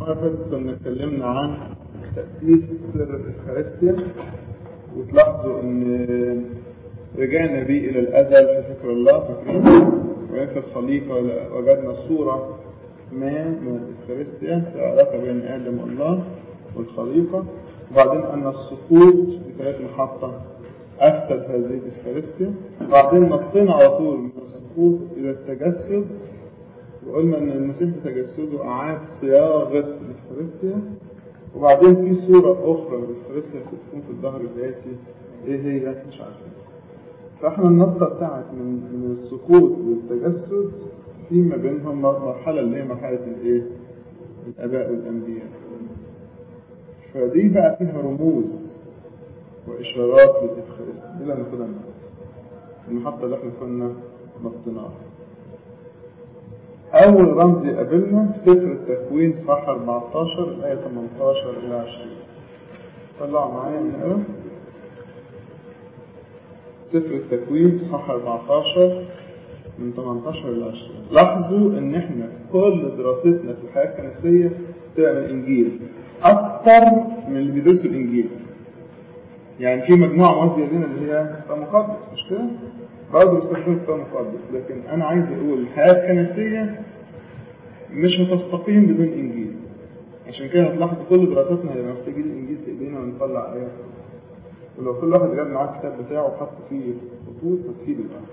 المرة اللي فاتت كنا اتكلمنا عن تأسيس سر الإفخارستيا وتلاحظوا إن رجعنا بيه إلى الأزل في فكر الله فاكرين وفي الخليقة وجدنا صورة ما من الإفخارستيا في علاقة بين آدم والله والخليقة وبعدين أن السقوط بثلاث محطة أفسد هذه الإفخارستيا وبعدين نطينا على طول من السقوط إلى التجسد وقلنا ان المسيح بتجسده اعاد صياغه الافخارستيا وبعدين في صوره اخرى للافخارستيا ستكون في الظهر الذاتي ايه هي مش عارفين فاحنا النقطه بتاعت من من السقوط للتجسد في ما بينهم مرحله اللي هي مرحله الايه الاباء والانبياء فدي بقى فيها رموز واشارات للافخارستيا دي اللي هناخدها المحطه اللي احنا كنا نطيناها أول رمز يقابلنا سفر التكوين صح 14 الآية 18 إلى 20 طلعوا معايا نقرا سفر التكوين صح 14 من 18 إلى 20 لاحظوا إن إحنا كل دراستنا في الحياة الكنسية تبقى من الإنجيل أكتر من اللي بيدرسوا الإنجيل يعني في مجموعة موازية لنا اللي هي كتاب مقدس مش كده؟ برضه بيستخدموا كتاب مقدس لكن أنا عايز أقول الحياة الكنسية مش هتستقيم بدون إنجيل عشان كده هتلاحظوا كل دراستنا هيبقى محتاجين الإنجيل في إيدينا ونطلع آيات ولو كل واحد جاب معاه الكتاب بتاعه وحط فيه خطوط هتفيد الأمر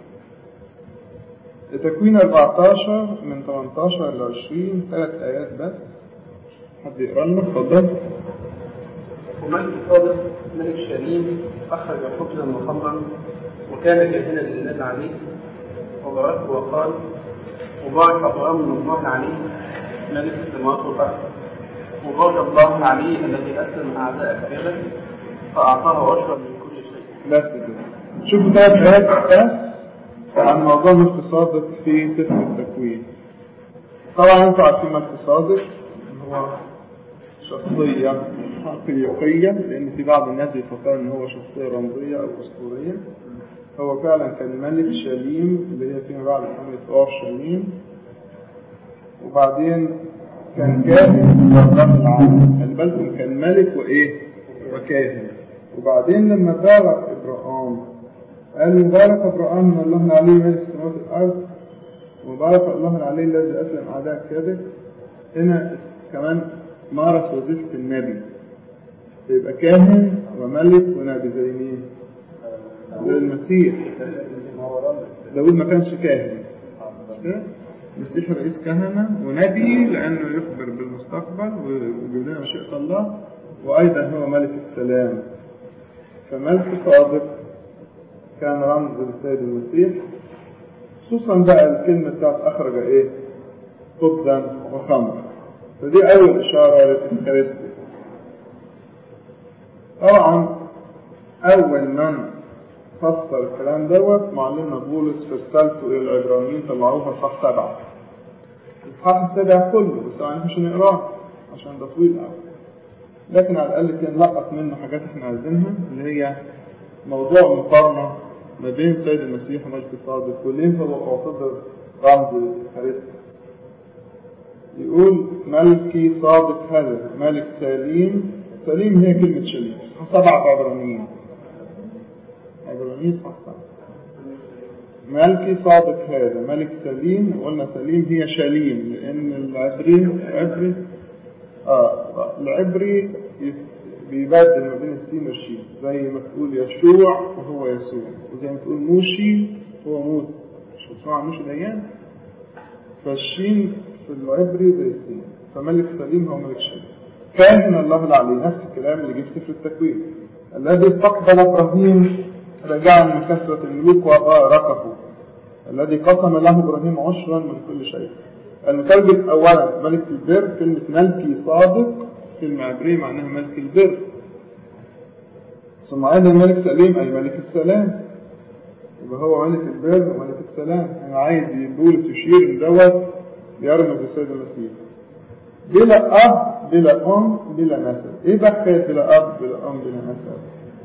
تكوين 14 من 18 ل 20 ثلاث آيات بس حد يقرا لنا اتفضل وملك صادق ملك شريم أخرج خبزا وخمرا وكان كاهنا لله عليه وباركه وقال وبارك أبرام من الله عليه ملك السماوات والأرض وبارك الله عليه الذي أسلم أعداءك يدك فأعطاه عشرا من كل شيء بس كده شوفوا ثلاث آيات بس عن موضوع ملك صادق في سفر التكوين طبعا انتوا عارفين ملك صادق هو شخصية حقيقية لأن في بعض الناس يفكروا إن هو شخصية رمزية أو أسطورية هو فعلا كان ملك شليم اللي هي فيما بعد حملة أور شليم وبعدين كان كاهن في العالم خلي بالكم كان ملك وإيه وكاهن وبعدين لما بارك إبراهام قال مبارك إبراهام من الله عليه ملك السماوات والأرض وبارك الله عليه الذي أسلم أعداء كذب هنا كمان مارس وظيفة النبي يبقى كاهن وملك ونبي زي مين؟ زي المسيح داود ما كانش كاهن المسيح رئيس كهنة ونبي لأنه يخبر بالمستقبل ويجيب لنا مشيئة الله وأيضا هو ملك السلام فملك صادق كان رمز للسيد المسيح خصوصا بقى الكلمة بتاعت أخرج إيه؟ خبزا وخمر فدي أول إشارة للإفكارستي طبعا أول من فسر الكلام دوت معلمنا بولس في رسالته إلى العبرانيين طلعوها صح سبعة الإصحاح السابع كله بس طبعا مش هنقراه عشان ده طويل قوي لكن على الأقل كده نلقط منه حاجات احنا عايزينها اللي هي موضوع مقارنة ما بين سيد المسيح وملك الصادق وليه هو اعتبر رمز الإفكارستي يقول ملكي صادق هذا ملك سليم سليم هي كلمة شليم سبعة عبرانيين عبرانيين صح صح ملكي صادق هذا ملك سليم وقلنا سليم هي شليم لأن العبري العبري آه العبري بيبدل ما بين السين والشين زي ما تقول يشوع وهو يسوع وزي ما تقول موشي هو موسى مش بتسمع موشي ديان فالشين في العبري زي السين فملك سليم هو ملك شليم كاهن الله العلي نفس الكلام اللي جه في التكوين الذي استقبل ابراهيم رجاء من كثرة الملوك وباركه الذي قسم له ابراهيم عشرا من كل شيء المترجم اولا ملك البر كلمة ملكي صادق كلمة عبرية معناها ملك البر ثم أيضا ملك سليم أي ملك السلام يبقى هو ملك البر وملك السلام أنا عايز بولس يشير إن دوت يرمز السيد المسيح بلا أب بلا أم بلا نسب إيه بقى حكاية بلا أب بلا أم بلا نسب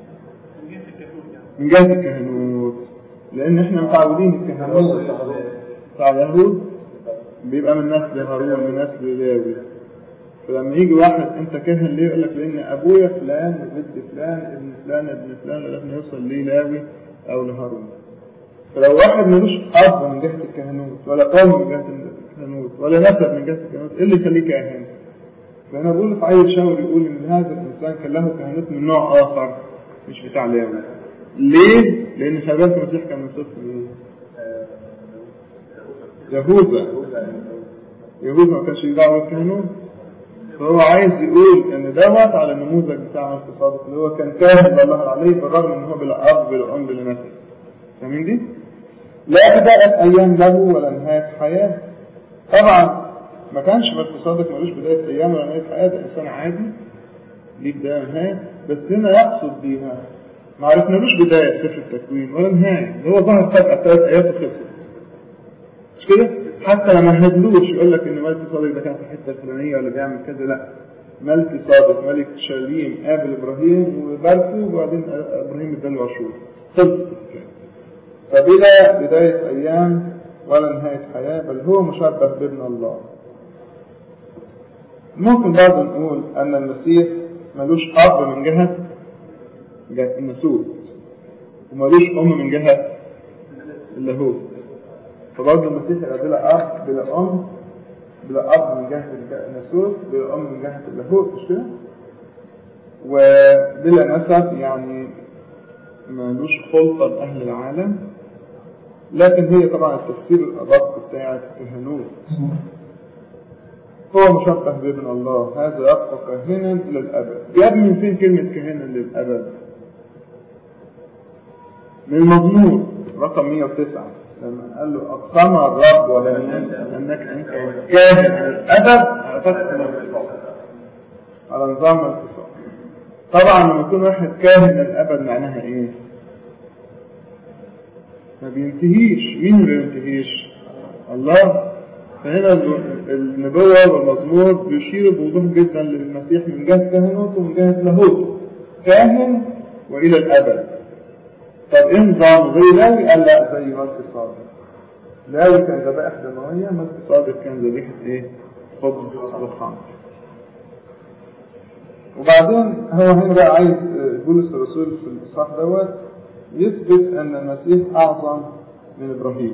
من جهة الكهنوت لأن إحنا متعودين الكهنوت بتاع اليهود بيبقى من نسل هارون من نسل لاوي فلما يجي واحد انت كاهن ليه يقول لك لان ابويا فلان وجد فلان ابن فلان ابن فلان لغايه ما يوصل ليه لاوي او لهارون فلو واحد ملوش اب من جهه الكهنوت ولا قوم من جهه الكهنوت ولا نسب من جهه الكهنوت ايه اللي يخليه كاهن؟ فانا بقول في عيل شاور يقول ان هذا الانسان كان له كهنوت من نوع اخر مش بتاع لاوي ليه؟ لان خلي بالك المسيح كان من صفر ايه؟ يهوذا يهوذا ما كانش دعوه بالكهنوت فهو عايز يقول ان دوت على النموذج بتاع ملك صادق اللي هو كان كاهن الله عليه بالرغم ان هو بلا اب بلا ام بلا نسب فاهمين دي؟ لا بدأت ايام له ولا نهايه حياه طبعا ما كانش ملك صادق ملوش بدايه ايام ولا نهايه حياه ده انسان عادي ليه بدايه ونهايه بس هنا يقصد بيها ما عرفنالوش بدايه في سفر التكوين ولا نهايه ده هو ظهر فجاه ثلاث ايات وخلصت مش كده؟ حتى لما هدلوش يقول لك ان ملك صادق ده كان في الحته الفلانيه ولا بيعمل كذا لا ملك صادق ملك شاليم قابل ابراهيم وباركه وبعدين ابراهيم اداله عاشور خلصت فبلا بدايه ايام ولا نهايه حياه بل هو مشبه بابن الله ممكن برضه نقول ان المسيح ملوش اب من جهه جهه الناسوت وملوش ام من جهه اللاهوت فبرضه المسيح يبقى بلا اب بلا ام بلا اب من جهه الناسوت بلا ام من جهه اللاهوت مش كده؟ وبلا نسب يعني ملوش خلطه باهل العالم لكن هي طبعا التفسير الادق بتاع الكهنوت هو مشبه بابن الله هذا يبقى كاهنا الى الابد جاب من فين كلمه كاهنا للابد من المزمور رقم 109 لما قال له أقسم الرب ولن أنك أنت كاهن الأدب هتقسم على نظام الانفصال طبعا لما يكون واحد كاهن الأبد معناها إيه؟ ما بينتهيش مين ما بينتهيش؟ الله فهنا النبوة والمزمور بيشيروا بوضوح جدا للمسيح من جهة كهنوته ومن جهة لاهوته كاهن وإلى الأبد طب ايه نظام زي لاوي قال لا زي ملك صادق لاوي كان ذبائح دموية ملك صادق كان ذبيحة ايه خبز وخمر وبعدين هو هنا بقى عايز بولس الرسول في الاصحاح دوت يثبت ان المسيح اعظم من ابراهيم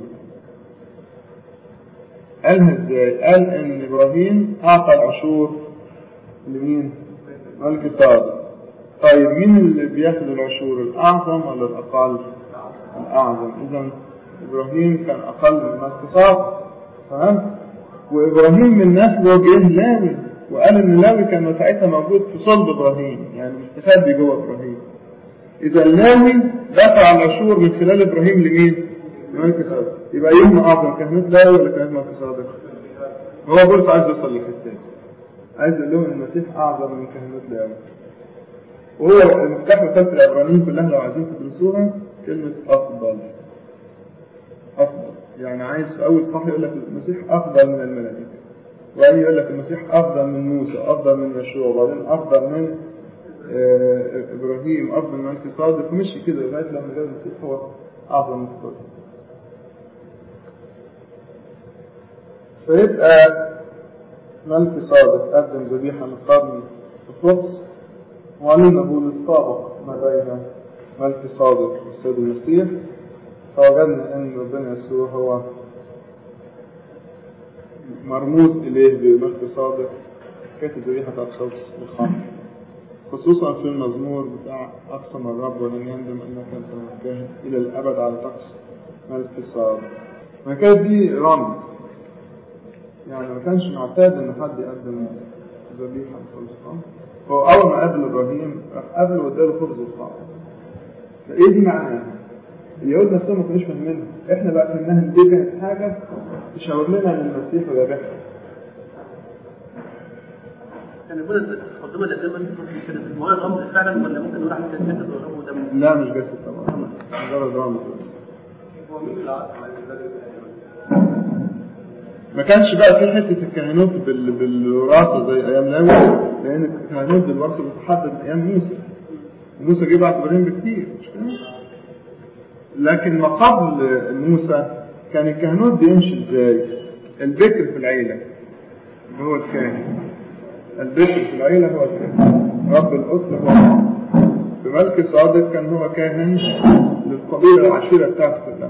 قالها ازاي؟ قال ان ابراهيم اعطى العشور لمين؟ ملك صادق طيب مين اللي بياخد العشور الأعظم ولا الأقل الأعظم إذا إبراهيم كان أقل من ملك صادق تمام وإبراهيم من نسله جه لاوي وقال إن لاوي كان ساعتها موجود في صلب إبراهيم يعني مستخبي جوه إبراهيم إذا لاوي دفع العشور من خلال إبراهيم لمين؟ لملك صادق يبقى يوم أعظم كهنوت لاوي ولا كهنوت ملك صادق؟ هو بولس عايز يوصل للحتة عايز يقول لهم المسيح أعظم من كهنوت لاوي وهو المفتاح رسالة العبرانيين كلها لو عايزين تدرسوها كلمة أفضل أفضل يعني عايز في أول صح يقول لك المسيح أفضل من الملائكة وبعدين يقول لك المسيح أفضل من موسى أفضل من يشوع وبعدين أفضل من آه إبراهيم أفضل من ملك صادق ومشي كده لغاية لما جاء المسيح هو أعظم من كل فيبقى ملك صادق قدم ذبيحة من قرن القدس وعلينا بولس طابق ما بين ملك صادق والسيد المسيح فوجدنا ان ربنا يسوع هو مرموز اليه بملك صادق كاتب ذبيحة الخبز والخمر خصوصا في المزمور بتاع أقسم الرب ولم يندم أنك أنت مكاهن إلى الأبد على طقس ملك صادق ما كانت دي رمز يعني ما كانش معتاد إن حد يقدم ذبيحة الخبز والخمر هو أول ما قابل إبراهيم راح قابله واداله خبز وخمر فإيه دي معناها؟ اليهود نفسهم ما كانوش فاهمينها احنا بقى فهمناها ان دي كانت حاجه تشاور لنا ان المسيح وذبحها يعني يقول الخدمة ده دايما كده هو الرمز فعلا ولا ممكن نقول عليه جسد ورمز دم لا مش جسد طبعا مجرد رمز بس هو مين اللي عطى على ما كانش بقى في حته الكهنوت بال... بالوراثه زي ايام لاوي لان الكهنوت بالوراثه بتحدد ايام موسى موسى جه بعد ابراهيم بكتير مش كده؟ لكن ما قبل موسى كان الكهنوت بيمشي ازاي؟ البكر في العيله اللي هو الكاهن البشر في العيلة هو الكاهن رب الأسرة هو الكاهن في ملك صادق كان هو كاهن للقبيلة العشيرة بتاعته كلها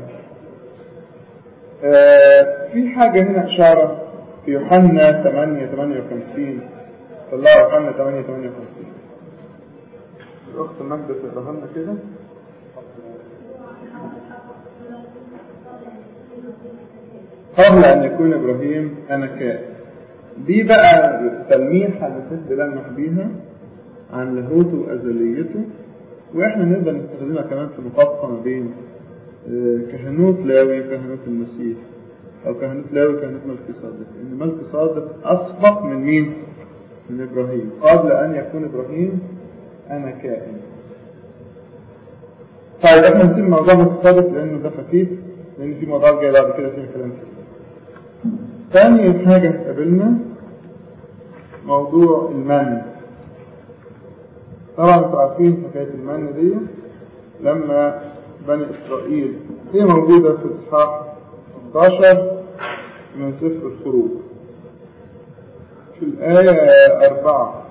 آه في حاجة هنا إشارة في يوحنا 8 58 طلعوا يوحنا 8 58 الأخت ماجدة تقراها لنا كده قبل أن يكون إبراهيم أنا كائن دي بقى تلميحة نحب نلمح بيها عن لاهوته وأزليته وإحنا نقدر نستخدمها كمان في مقاطعة ما بين كهنوت لاوي وكهنوت المسيح أو كهنوت لاوي وكهنوت ملك صادق إن ملك صادق أسبق من مين؟ من إبراهيم قبل أن يكون إبراهيم أنا كائن طيب احنا نسيب موضوع ملك صادق لأنه ده خفيف لأن في موضوع جاي بعد كده فيها كلام كتير ثاني حاجة قابلنا موضوع المن طبعا انتوا عارفين حكاية المن دي لما بني إسرائيل هي موجودة في إصحاح 16 من سفر الخروج في الآية أربعة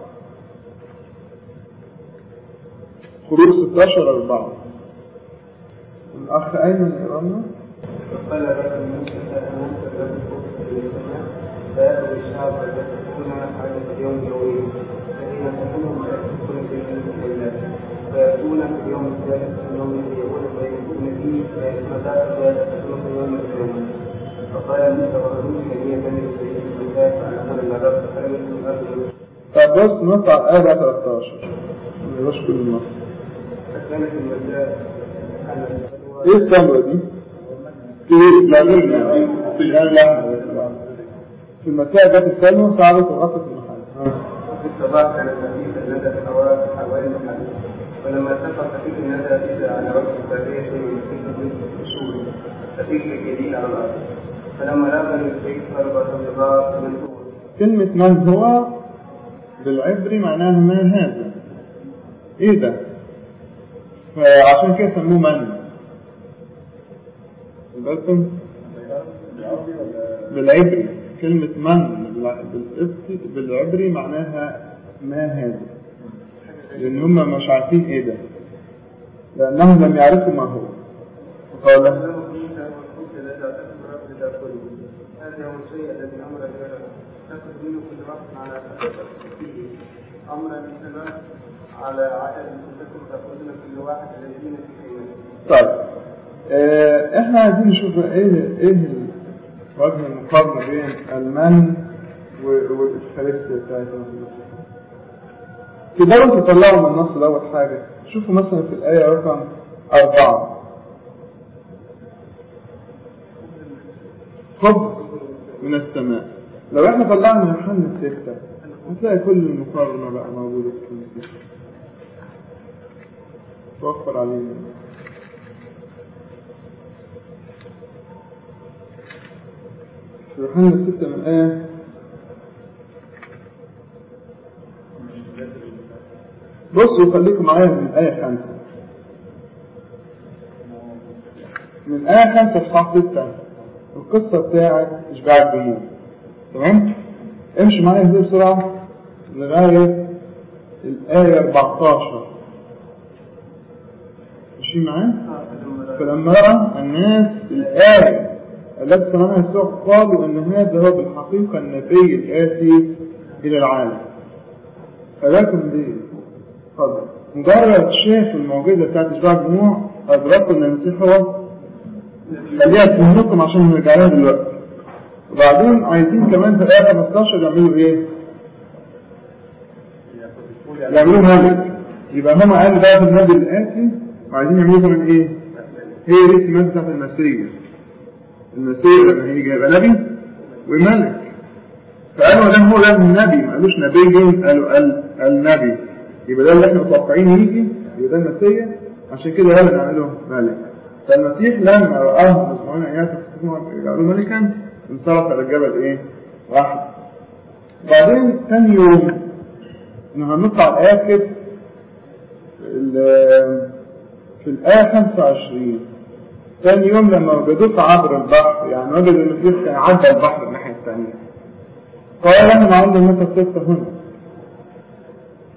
خروج 16 أربعة الأخ أيمن يقرأ لنا فقال لك موسى موسى الذي فوق السماء فيأتوا الشعب فيتكون على اليوم يومين الذين تكونوا ما يكون في الليل فيأتون في اليوم الثالث من يوم يقول فيكون فيه فيتمتع فيتكون في يوم القيامة فقال موسى وهارون هي بني إسرائيل بالله فأنا من الرب فلم أبني طب بص نطلع الآية 13 ما يبقاش كل النص فكانت المساء على ايه السلوى دي؟ في لازمنا في الآية في المساء جت السلوى صعدت وغطت المحل وفي الصباح كان الخفيف الندى حوالي حوالي المحل ولما ارتفع خفيف الندى إذا على وجه البرية من خفيف الأصول خفيف الجليل على الأرض فلما رأى بني إسرائيل ضرب الضباط من هو كلمة من هو بالعبري معناها ما هذا ايه ده فعشان كده سموه من بالكم بالعبري كلمة من بالإبتي- بالعبري معناها ما هذا لأن هم مش عارفين ايه ده لأنهم لم يعرفوا ما هو قال فلما كنت والخبز الذي أعطاكم الرب لتأكلوا هذا هو الشيء الذي أمر به تأخذ منه كل وقت على فيه أمرا مثلا على عدد تكن تأخذون كل واحد الذين في خيمته طيب آه، احنا عايزين نشوف بقى ايه ايه وجه المقارنه بين المن و- والافخارستيا بتاعتنا في مصر تقدروا تطلعوا من النص ده اول حاجه شوفوا مثلا في الايه رقم أربعة خبز من السماء لو احنا طلعنا يوحنا ستة هتلاقي كل المقارنة بقى موجودة في الكنيسة توفر علينا في يوحنا ستة من آية بصوا خليكم معايا من آية خمسة من آية خمسة في صح ستة القصة بتاعت إشباع الجموع تمام؟ امشي معايا كده بسرعة لغاية الآية 14 ماشي معايا؟ فلما رأى الناس الآية التي صنعها يسوع قالوا أن هذا هو بالحقيقة النبي الآتي إلى العالم فلكم دي اتفضل مجرد شاف المعجزة بتاعت إشباع الجموع أدركوا أن المسيح هو خليها تهمكم عشان نرجع لها دلوقتي وبعدين عايزين كمان في الآية 15 يعملوا إيه؟ يعملوا ملك يبقى هم قالوا بقى في النبي الآتي وعايزين يعملوا كمان إيه؟ هي دي السمات بتاعت المسيح المسيح لما هيجي هيبقى نبي وملك فقالوا ده هو ده النبي ما قالوش نبي قالوا قال النبي يبقى ده اللي احنا متوقعين يجي يبقى ده المسيح عشان كده يلا نعمله ملك فالمسيح لما رآه مسمعون آيات يجعلوا ملكا انصرف على الجبل ايه؟ واحد بعدين ثاني يوم انه هنطلع الآيات كده ال- في الآية 25 ثاني يوم لما وجدوه عبر البحر يعني وجد المسيح كان عدى البحر الناحية الثانية قال لهم عند النفس الستة هنا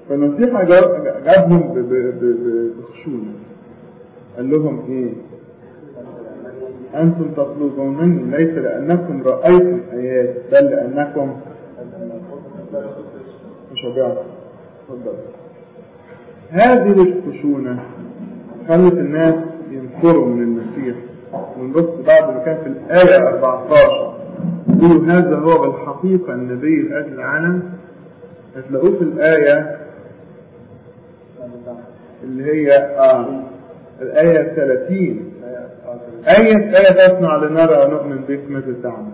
فالمسيح جاب- جابهم ب- ب- ب- بخشونة قال لهم ايه أنتم تطلبونني ليس لأنكم رأيتم آيات بل لأنكم مشابهة تفضل هذه الخشونة خلت الناس ينفروا من المسيح ونبص بعد ما كان في الآية 14 يقولوا هذا هو بالحقيقة النبي لأجل العالم هتلاقوه في الآية اللي هي آه الآية 30 أية آية تصنع لنرى ونؤمن بك مثل تعمل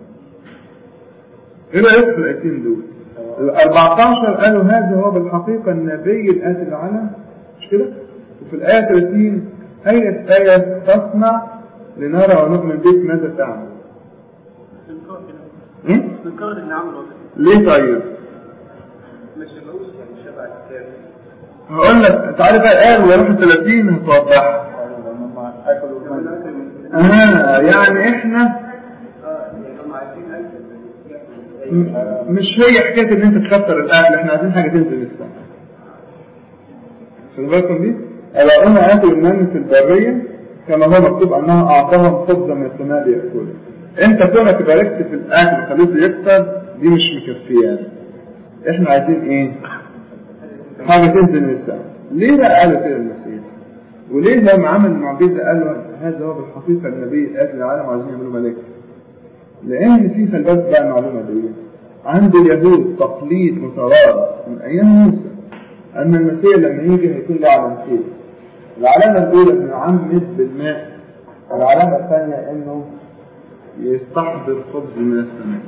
إيه رأيك في الآيتين دول؟ ال 14 قالوا هذا هو بالحقيقة النبي الآتي العالم مش كده؟ وفي الآية 30 أية آية تصنع لنرى ونؤمن بك ماذا تعمل؟ استنكار كده هم؟ استنكار اللي عمله ده ليه طيب؟ مش شبهوش يعني شبه الكتاب هقول لك تعالى بقى الآية اللي راح 30 هتوضحها آه يعني إحنا اه يعني هم عايزين اكل م- مش هي حكاية إن أنت تكتر الأكل إحنا عايزين حاجة تنزل السماء خلي بالكم دي أباؤنا آتوا المن في البرية كما هو مكتوب أنه أعطاهم خبزا من السماء ليأكله أنت كونك باركت في الأكل وخليته يكتر دي مش مكفية إحنا عايزين إيه؟ حاجة تنزل من السماء ليه بقى قالوا كده المسيح؟ وليه لما عمل المعجزة قالوا هذا هو بالحقيقة النبي الآتي للعالم وعايزين يعملوا ملائكة لأن في خلي بالك بقى المعلومة دي عند اليهود تقليد متوارث من أيام موسى أن المسيح لما يجي هيكون له علامتين العلامة الأولى إنه يعمد بالماء والعلامة الثانية إنه يستحضر خبز من السماء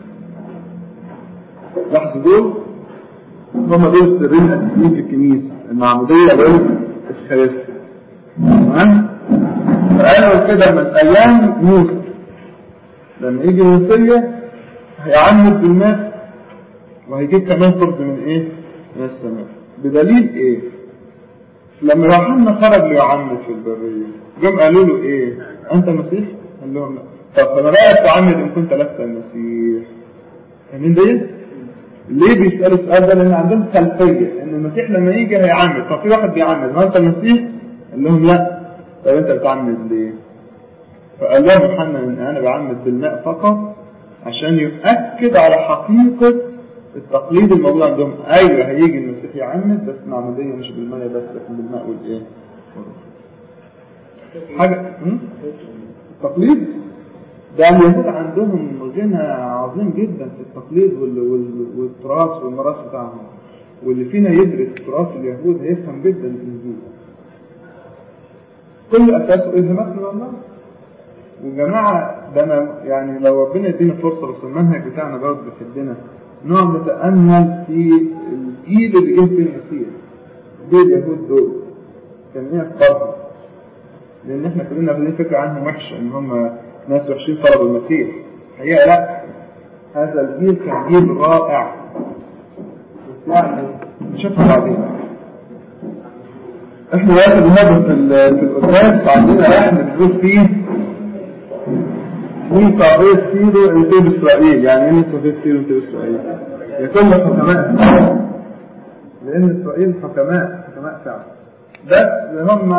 لاحظوا دول هم دول السرين الأساسيين في الكنيسة المعمودية والإسخارستيا تمام؟ فقالوا كده من أيام موسى لما يجي المسيح هيعمد بالماء وهيجيب كمان خبز من ايه؟ من السماء بدليل ايه؟ لما يوحنا خرج ليعمد في البرية جم قالوا له ايه؟ انت المسيح؟ قال لهم لا طب فانا رايك تعمد ان كنت لست المسيح فاهمين ديت؟ ليه بيسألوا السؤال ده؟ لأن عندهم خلفية إن المسيح لما يجي هيعمد، طب في واحد بيعمد، ما أنت المسيح؟ قال لهم لا، طب أنت بتعمد ليه؟ فقال لهم يوحنا ان انا بعمد بالماء فقط عشان يؤكد على حقيقة التقليد الموجود عندهم ايوه هيجي المسيح يعمد بس معمودية مش بالماء بس لكن بالماء والايه حاجة هم؟ التقليد ده اليهود عندهم غنى عظيم جدا في التقليد وال... وال... والتراث والميراث بتاعهم واللي فينا يدرس تراث اليهود هيفهم جدا الانجيل كل اساسه الهامات من الله وجماعة ده أنا يعني لو ربنا يدينا فرصة بس المنهج بتاعنا برضه بيشدنا نقعد نتأمل في الجيل اللي جه فيه المسيح دول اليهود دول كان ايه أخبارهم؟ لأن احنا كلنا واخدين فكرة عنهم وحشة إن هم ناس وحشين صلبوا المسيح الحقيقة لا هذا الجيل كان جيل رائع بس يعني نشوفها بعدين احنا دلوقتي بنهضم في ال- في القداس عندنا احنا بنقول فيه مين صعبية كيلو انتو اسرائيل يعني ايه صعبية كيلو انتو اسرائيل يكون حكماء لان اسرائيل حكماء حكماء فعلا بس هم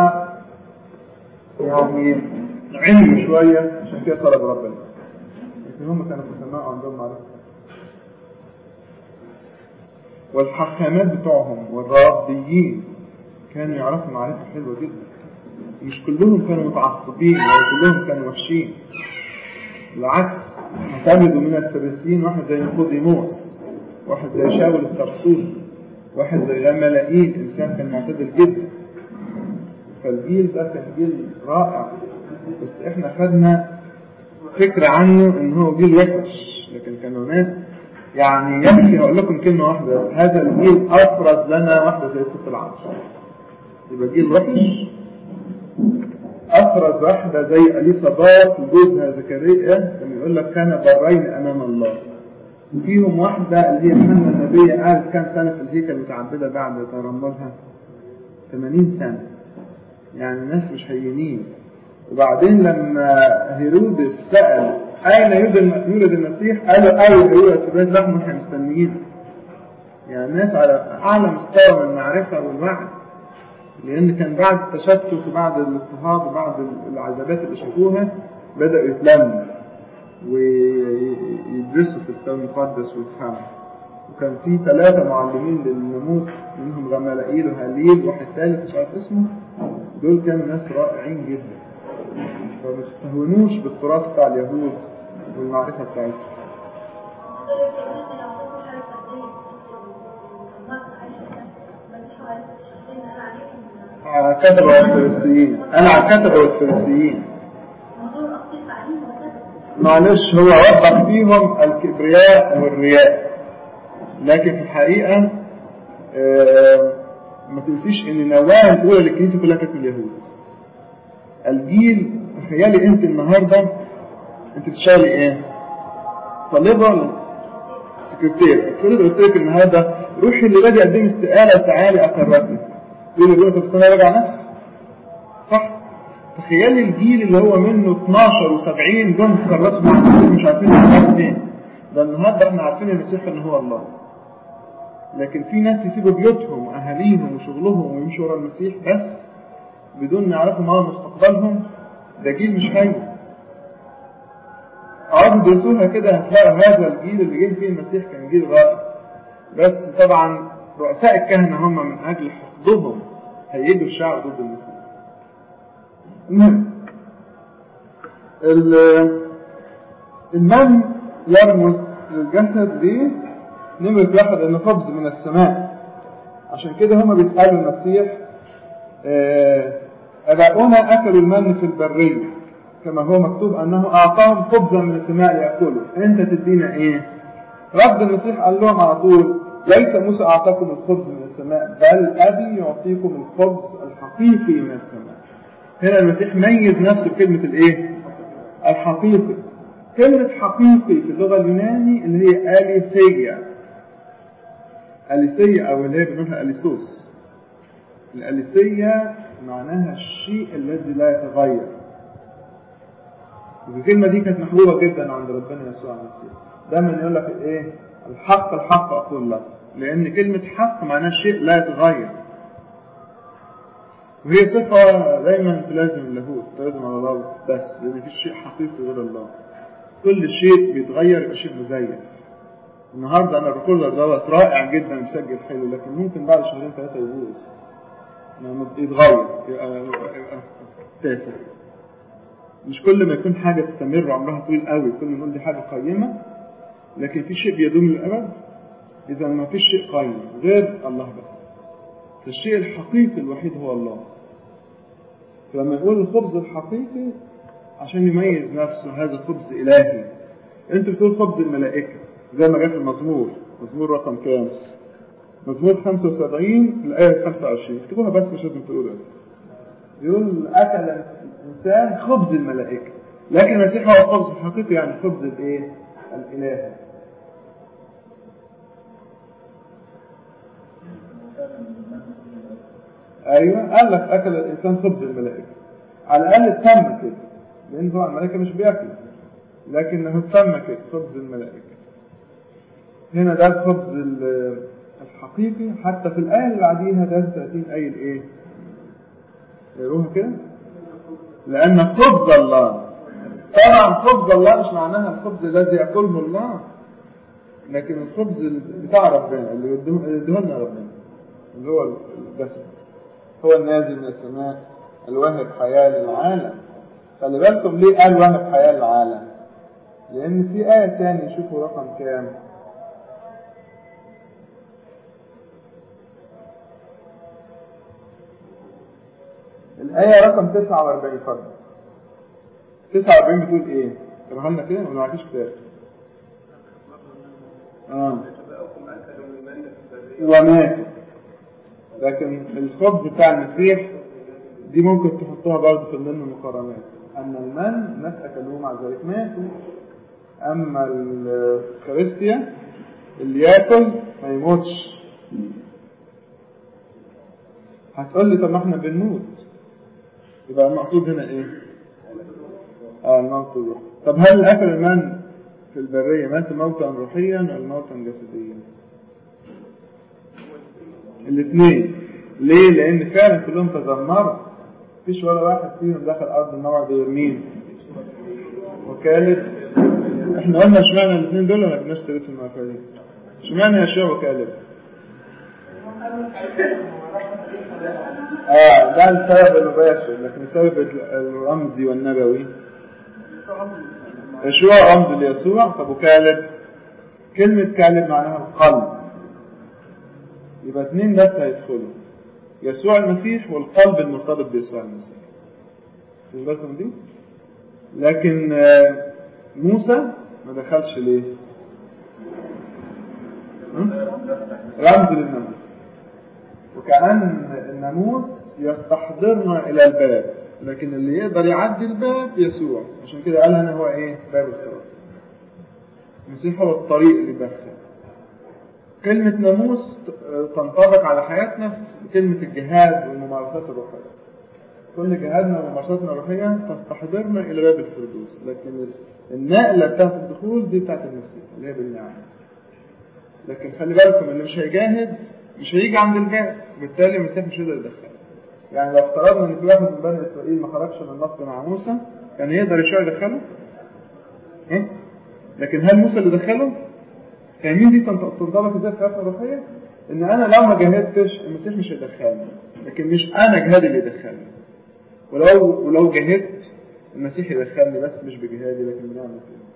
يعني علم شوية عشان كده طلب ربنا لكن هم كانوا حكماء وعندهم معرفة والحكامات بتوعهم والربيين كانوا يعرفوا معرفة حلوة جدا مش كلهم كانوا متعصبين ولا كلهم كانوا وحشين بالعكس اعتمدوا من الفريسيين واحد زي نيقوديموس واحد زي شاول الترسوسي واحد زي غملائيل انسان كان معتدل جدا فالجيل ده كان جيل رائع بس احنا خدنا فكرة عنه ان هو جيل وحش لكن كانوا ناس يعني يكفي اقول لكم كلمة واحدة هذا الجيل افرز لنا واحدة زي ست العرش يبقى جيل وحش افرز واحدة زي اليصابات وجوزها زكريا لما يقول لك كان برين امام الله وفيهم واحدة اللي هي حنا النبي قالت كام سنة في الهيكل متعبدة بعد ترملها 80 سنة يعني ناس مش هينين وبعدين لما هيرودس سأل أين يولد يولد المسيح قالوا أيوه هو في بيت لحم احنا مستنيين يعني ناس على أعلى مستوى من المعرفة والوعي لأن كان بعد التشتت وبعد الاضطهاد وبعد العذابات اللي شافوها بدأوا يتلموا ويدرسوا في الكتاب المقدس ويفهموا وكان في ثلاثة معلمين للناموس منهم غمالائيل وهليل وواحد ثالث مش عارف اسمه دول كانوا ناس رائعين جدا فما تستهونوش بالتراث بتاع اليهود والمعرفة بتاعتهم على الكتبة والفريسيين أنا على الكتبة والفريسيين معلش هو وضح فيهم الكبرياء والرياء لكن في الحقيقة آه ما تنسيش ان النواة الاولى للكنيسة كلها كانت من اليهود الجيل تخيلي انت النهاردة انت بتشتغلي ايه طالبة ولا سكرتير السكرتير قلت لك النهاردة روحي اللي باجي اقدم استقالة تعالي اقررك يقول يقول طب استنى راجع نفسي صح تخيلي الجيل اللي هو منه 12 و70 دول خلصوا مش عارفين يروحوا فين ده النهارده احنا عارفين المسيح ان هو الله لكن في ناس يسيبوا بيوتهم واهاليهم وشغلهم ويمشوا ورا المسيح بس بدون ما يعرفوا ما هو مستقبلهم ده جيل مش حي اقعدوا درسوها كده هتلاقوا هذا الجيل اللي جه فيه المسيح كان جيل رائع بس طبعا رؤساء الكهنة هم من أجل حقدهم هيجوا الشعب ضد المسيح المهم المن يرمز للجسد دي نمرة واحد انه خبز من السماء عشان كده هما بيسألوا المسيح أباؤنا أكلوا المن في البرية كما هو مكتوب أنه أعطاهم خبزا من السماء ليأكلوا أنت تدينا إيه؟ رد المسيح قال لهم على طول ليس موسى أعطاكم الخبز من السماء بل أبي يعطيكم الخبز الحقيقي من السماء هنا المسيح ميز نفسه بكلمة الإيه؟ الحقيقي كلمة حقيقي في اللغة اليوناني اللي هي أليثيا أليثيا أو اللي هي بنقولها أليسوس الأليثيا معناها الشيء الذي لا يتغير والكلمة دي كانت محبوبة جدا عند ربنا يسوع المسيح دايما يقول لك ايه الحق الحق أقول لك لأن كلمة حق معناها شيء لا يتغير وهي صفة دايما تلازم اللاهوت تلازم على الله بس لأن مفيش شيء حقيقي غير الله كل شيء بيتغير يبقى شيء مزيف النهارده انا الريكوردر دوت رائع جدا مسجل حلو لكن ممكن بعد شهرين ثلاثه يبوظ يتغير يبقى تافه مش كل ما يكون حاجه تستمر عمرها طويل قوي كل ما نقول دي حاجه قيمه لكن في شيء بيدوم للابد اذا ما فيش شيء قيم غير الله بس فالشيء الحقيقي الوحيد هو الله فلما يقول الخبز الحقيقي عشان يميز نفسه هذا خبز إلهي أنت بتقول خبز الملائكة زي ما جاء في المزمور مزمور رقم كام مزمور 75 الآية 25 اكتبوها بس مش لازم تقولها يقول أكل الإنسان خبز الملائكة لكن المسيح هو الخبز الحقيقي يعني خبز الإيه؟ الإلهي أيوه قال لك أكل الإنسان خبز الملائكة على الأقل اتسمى كده لأن طبعا الملائكة مش بياكلوا لكنه اتسمى كده خبز الملائكة هنا ده الخبز الحقيقي حتى في الآية اللي بعديها 33 آية إيه؟ يقروها كده؟ لأن خبز الله طبعا خبز الله مش معناها الخبز الذي يأكله الله لكن الخبز بتاع ربنا اللي يديه لنا ربنا اللي هو الجسد هو النازل من السماء الواهب حياة للعالم خلي بالكم ليه قال واهب حياة للعالم لأن في آية تاني شوفوا رقم كام الآية رقم 49 فضل 49 بتقول إيه؟ اقراها لنا كده ما معكيش كتاب اه ومات لكن الخبز بتاع المسيح دي ممكن تحطوها برضه في ضمن المقارنات أن المن الناس أكلوه مع ذلك ماتوا أما الكريستيا اللي ياكل ما يموتش هتقول لي طب ما احنا بنموت يبقى المقصود هنا ايه؟ اه الموت الروحي طب هل اكل المن في البريه مات موتا روحيا ولا موتا جسديا؟ الاثنين ليه؟ لأن فعلا كلهم تذمروا مفيش ولا واحد فيهم دخل أرض الموعد غير مين؟ وكالب احنا قلنا اشمعنى الاثنين دول ولا بنفس طريقة المعرفة اشمعنى يشوع وكالب؟ اه ده السبب المباشر لكن السبب الرمزي والنبوي يشوع رمز ليسوع طب وكالب كلمة كالب معناها القلب يبقى اثنين بس هيدخلوا يسوع المسيح والقلب المرتبط بيسوع المسيح مش بالكم دي لكن موسى ما دخلش ليه رمز للناموس وكأن الناموس يستحضرنا إلى الباب لكن اللي يقدر يعدي الباب يسوع عشان كده قال أنا هو إيه باب الصراط المسيح هو الطريق اللي يدخل كلمة ناموس تنطبق على حياتنا بكلمة الجهاد والممارسات الروحية كل جهادنا وممارساتنا الروحية تستحضرنا إلى باب الفردوس لكن النقلة بتاعت الدخول دي بتاعت المسيح اللي هي بالنعم لكن خلي بالكم اللي مش هيجاهد مش هيجي عند الباب وبالتالي المسيح مش هيقدر يدخله يعني لو افترضنا ان في واحد من بني اسرائيل ما خرجش من مصر مع موسى كان يقدر يشوع يدخله؟ ايه؟ لكن هل موسى اللي دخله؟ فاهمين دي تنطبق ازاي في حياتنا الروحيه؟ ان انا لو ما جاهدتش المسيح مش هيدخلني لكن مش انا جهادي اللي يدخلني ولو ولو جاهدت المسيح يدخلني بس مش بجهادي لكن بنعمة الله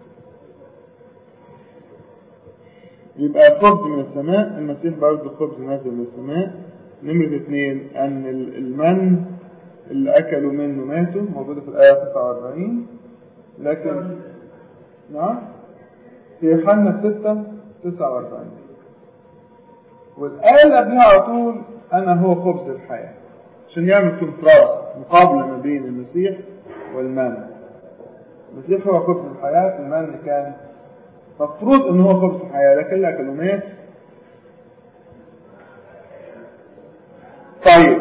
يبقى خبز من السماء المسيح برضه خبز نازل من السماء نمرة اثنين أن المن اللي أكلوا منه ماتوا موجودة في الآية 49 لكن نعم في يوحنا 6 49 والآية اللي قبلها على طول أنا هو خبز الحياة عشان يعمل كونتراست مقابلة ما بين المسيح والمن المسيح هو خبز الحياة المن كان مفروض ان هو خبز الحياة لكن لا كلمات طيب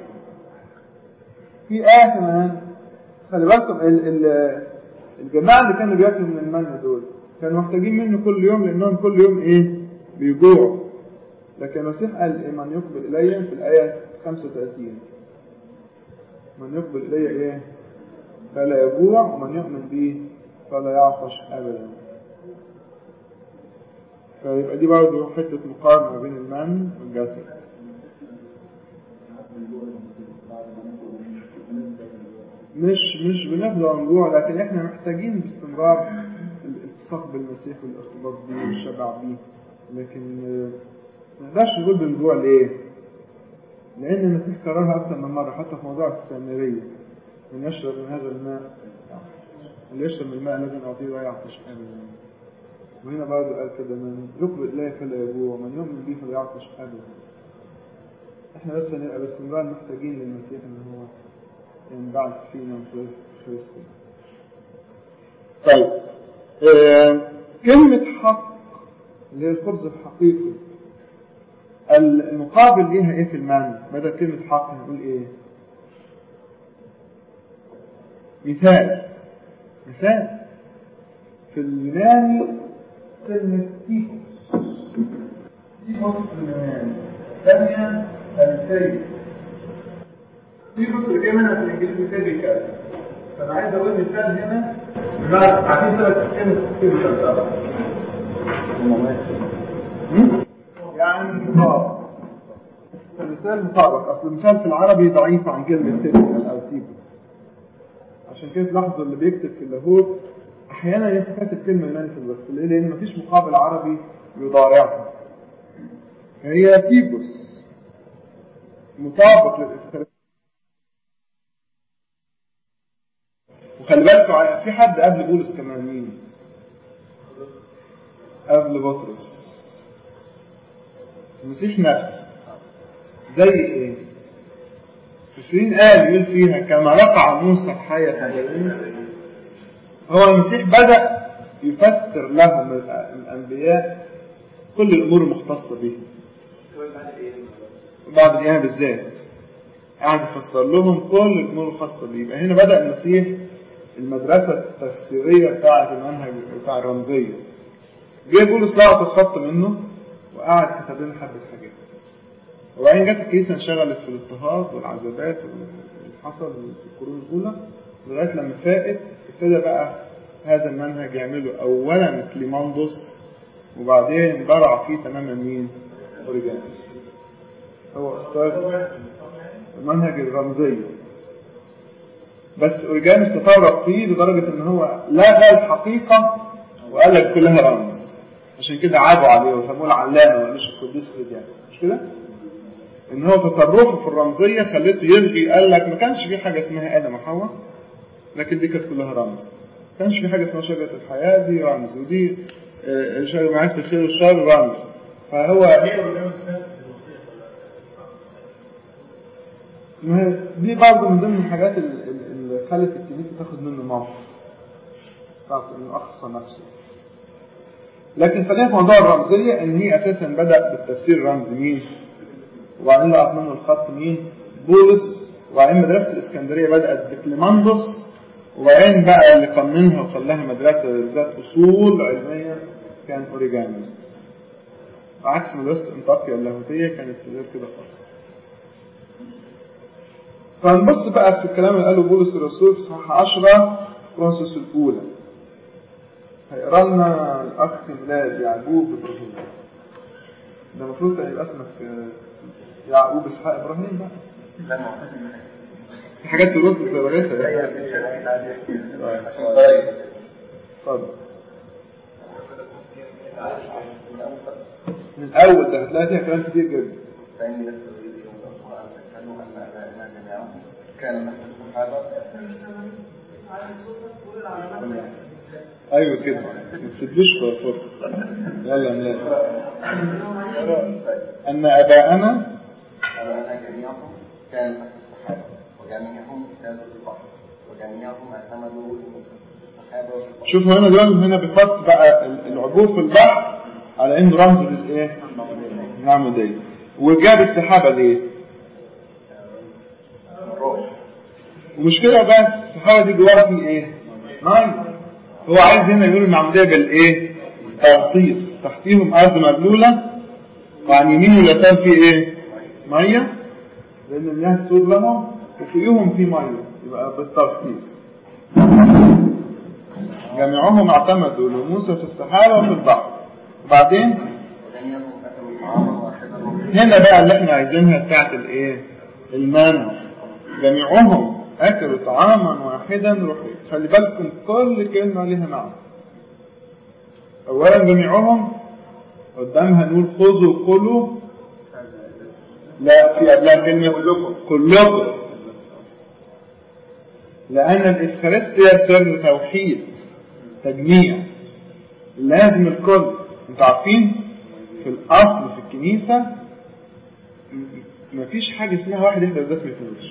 في آية كمان خلي بالكم ال ال الجماعة اللي كانوا بياكلوا من المن دول كانوا محتاجين منه كل يوم لأنهم كل يوم إيه بيجوعوا لكن المسيح قال إيه من يقبل إلي في الآية 35 من يقبل إلي إيه فلا يجوع ومن يؤمن بي فلا يعطش أبدا فيبقى دي برضه حتة مقارنة بين المن والجسد مش مش بنفضل عن جوع لكن احنا محتاجين باستمرار الالتصاق بالمسيح والارتباط بيه والشبع بيه لكن ما نقدرش نقول بالجوع ليه؟ لأن المسيح كررها أكثر من مرة حتى في موضوع السامرية من يشرب من هذا الماء اللي يشرب من الماء لازم أعطيه لا يعطش أبدا وهنا برضه قال كده من يقبل إليه فلا يجوع ومن يؤمن به فلا يعطش أبدا احنا بس هنبقى باستمرار محتاجين للمسيح ان هو ينبعث فينا من خلال كريستوس طيب آه كلمة حق اللي هي الخبز الحقيقي المقابل ليها ايه في المعنى بدل كلمة حق نقول ايه مثال مثال في اليوناني كلمة تيكوس تيكوس في اليوناني ثانيا السيد تيكوس اللي جاي منها في الانجليزي تيبيكال فانا عايز اقول مثال هنا بمعنى عارفين ثلاث كلمة تيبيكال طبعا يعني مطابق فالمثال مطابق اصل المثال في العربي ضعيف عن كلمة تيبيكال او تيبوس عشان كده تلاحظوا اللي بيكتب في اللاهوت احيانا يكتب كلمة يوناني في الوسط ليه؟ لان مفيش مقابل عربي يضارعها هي تيبوس مطابق للافتراء وخلي بالكم في حد قبل بولس كمان مين؟ قبل بطرس المسيح نفسه زي ايه؟ فاكرين قال يقول فيها كما رفع موسى الحية في هو المسيح بدأ يفسر لهم الأنبياء كل الأمور المختصة به بعد القيامة بالذات قاعد يفسر لهم كل الأمور الخاصة به يبقى هنا بدأ المسيح المدرسة التفسيرية بتاعة المنهج بتاع الرمزية جه بولس لقط الخط منه وقعد كتب لنا حبة حاجات وبعدين جت الكنيسة انشغلت في الاضطهاد والعذابات اللي حصل في القرون الأولى لغاية لما فاقت ابتدى بقى هذا المنهج يعمله أولا كليماندوس وبعدين برع فيه تماما مين؟ أوريجانوس هو اختار المنهج الرمزي بس أوريجانوس تطرق فيه لدرجة إن هو لغى الحقيقة وقال لك كلها رمز عشان كده عابوا عليه وسموه العلامة ما قالوش القديس أوريجانوس مش كده؟ ان هو تطرفه في الرمزيه خليته يلغي قال لك ما كانش في حاجه اسمها ادم وحواء لكن دي كانت كلها رمز ما كانش في حاجه اسمها شجره الحياه دي رمز ودي آه، شجره معرفه الخير والشر رمز فهو ما هي دي برضه من ضمن الحاجات ال- ال- اللي خلت الكنيسه تاخد منه موقف تعرف انه اخصى نفسه لكن خلينا في موضوع الرمزيه ان هي اساسا بدا بالتفسير الرمز مين وبعدين لقط منه الخط مين بولس وبعدين مدرسة الإسكندرية بدأت بكليماندوس وبعدين بقى اللي قننها وخلاها مدرسة ذات أصول علمية كان أوريجانوس عكس مدرسة انطاكيا اللاهوتية كانت غير كده خالص فنبص بقى في الكلام اللي قاله بولس الرسول في صحاح 10 كورنثوس الأولى هيقرا لنا الأخ ميلاد يعقوب إبراهيم ده المفروض كان يبقى اسمك آه، يعقوب اسحاق ابراهيم بقى لا ما هو في حاجات في الوسط درجتها هي يعني مش شرعية عادية عشان طريقة اتفضل من الاول ده هتلاقي فيها كلام كتير جدا فإني لست أريد يوم الأخرى أن أتكلم أن آبائنا جميعهم كان نحن الصحابة ايوه كده ما تسيبلوش فرصه يلا نلاقي ان اباءنا آبائنا جميعهم كان نحن الصحابة وجميعهم كانوا في البحر وجميعهم اعتمدوا الصحابة في البحر شوفوا هنا دول هنا بيحط بقى ال- العبور في البحر على انه رمز للايه؟ العموديه وجاب السحابه ليه؟ الروح ومش كده بس السحابه دي جواها في ايه؟ ميه هو عايز هنا يقول المعموديه بالايه؟ تغطيس تحتيهم ارض مبلوله وعن يمين واليسار في ايه؟ ميه لان المياه تسود لهم وفوقيهم في ميه يبقى بالتغطيس جميعهم اعتمدوا لموسى في السحابه وفي البحر وبعدين وجميعهم أكلوا طعاما واحدا هنا بقى اللي احنا عايزينها بتاعت الايه المانع جميعهم اكلوا طعاما واحدا روحيا خلي بالكم كل كلمه ليها معنى اولا جميعهم قدامها نقول خذوا كلوا لا في قبلها كلمه كلكم كلكم لان الافخارستيا سر توحيد تجميع لازم الكل انتوا عارفين في الاصل في الكنيسه م- مفيش حاجه اسمها واحد يحضر القداس ما يفوتش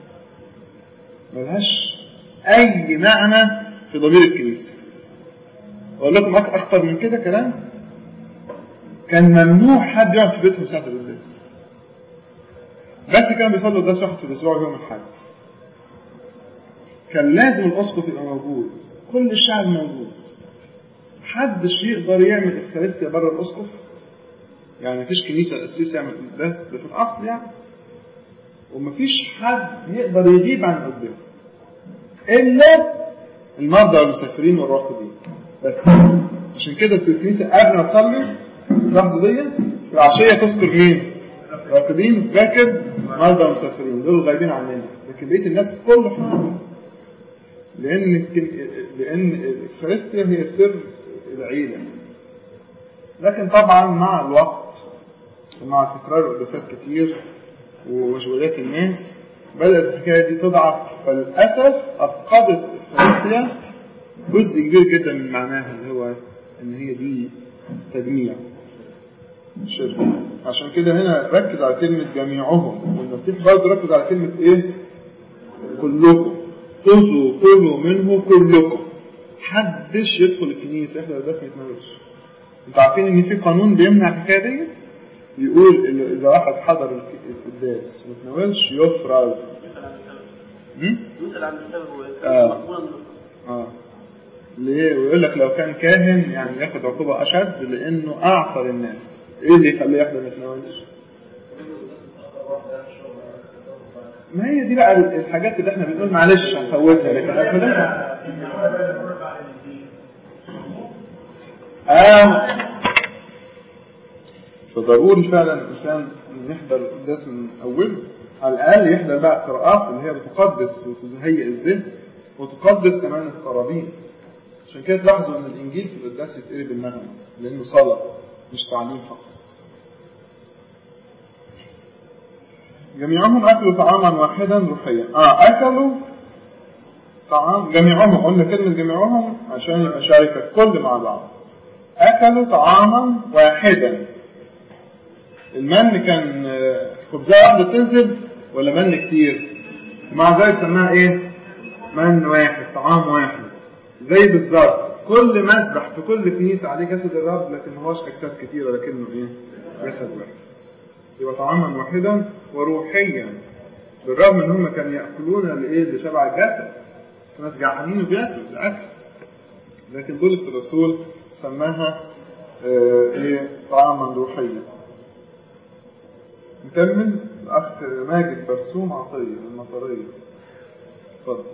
ملهاش اي معنى في ضمير الكنيسه اقول لكم أك- اكتر من كده كلام كان ممنوع حد يقعد في بيتهم ساعه القداس بس كانوا بيصلوا القداس واحد في الاسبوع يوم الاحد كان لازم الاسقف يبقى موجود كل الشعب موجود محدش يقدر يعمل افخارستيا بره الاسقف يعني مفيش كنيسه قسيس يعمل قداس ده في الاصل يعني ومفيش حد يقدر يغيب عن القداس الا المرضى والمسافرين والراقدين بس عشان كده في الكنيسه قبل ما تصلي اللحظه دي في العشيه تذكر مين؟ راقدين باكر مرضى ومسافرين دول غايبين عننا لكن بقيه الناس كله حاضر لان الكن- لان الفارستيا هي سر العيله لكن طبعا مع الوقت ومع تكرار القداسات كتير ومشغولات الناس بدأت الحكاية دي تضعف فللأسف أفقدت الفارستيا جزء كبير جدا من معناها اللي هو إن هي دي تجميع شرك عشان كده هنا ركز على كلمة جميعهم والمسيح برضه ركز على كلمة إيه؟ كلكم خذوا كلوا منه كلكم محدش يدخل الكنيسة يحضر القداس ما يتناولش انتوا عارفين ان في قانون بيمنع الحكايه دي بيقول انه اذا واحد حضر الك- القداس وما تناولش يفرز هم؟ يسأل عن السبب آه. ومقبولا من اه ليه ويقول لك لو كان كاهن يعني ياخد عقوبه اشد لانه اعصر الناس ايه اللي يخليه يحضر ما يتناولش ما هي دي بقى الحاجات اللي احنا بنقول معلش هنفوتها لكن هنفوتها آه فضروري فعلا الإنسان يحضر القداس من أوله على الأقل يحضر بقى القراءات اللي هي بتقدس وتهيئ الذهن وتقدس كمان القرابين عشان كده تلاحظوا ان الانجيل في القداس يتقري بالنغمه لانه صلاه مش تعليم فقط جميعهم اكلوا طعاما واحدا روحيا اه اكلوا طعام جميعهم قلنا كلمه جميعهم عشان يبقى شارك الكل مع بعض اكلوا طعاما واحدا المن كان خبزه واحده تنزل ولا من كتير ومع ذلك سماها ايه من واحد طعام واحد زي بالظبط كل مسبح في كل كنيسة عليه جسد الرب لكن ما هوش أجساد كتيرة لكنه إيه؟ جسد واحد. يبقى طعاما واحدا وروحيا بالرغم إن هم كانوا يأكلون لإيه؟ لشبع الجسد. ناس جعانين وبياكلوا الأكل. لكن بولس الرسول سماها آه إيه؟ طعاما روحيا. نكمل الأخ ماجد برسوم عطية المطرية. اتفضل.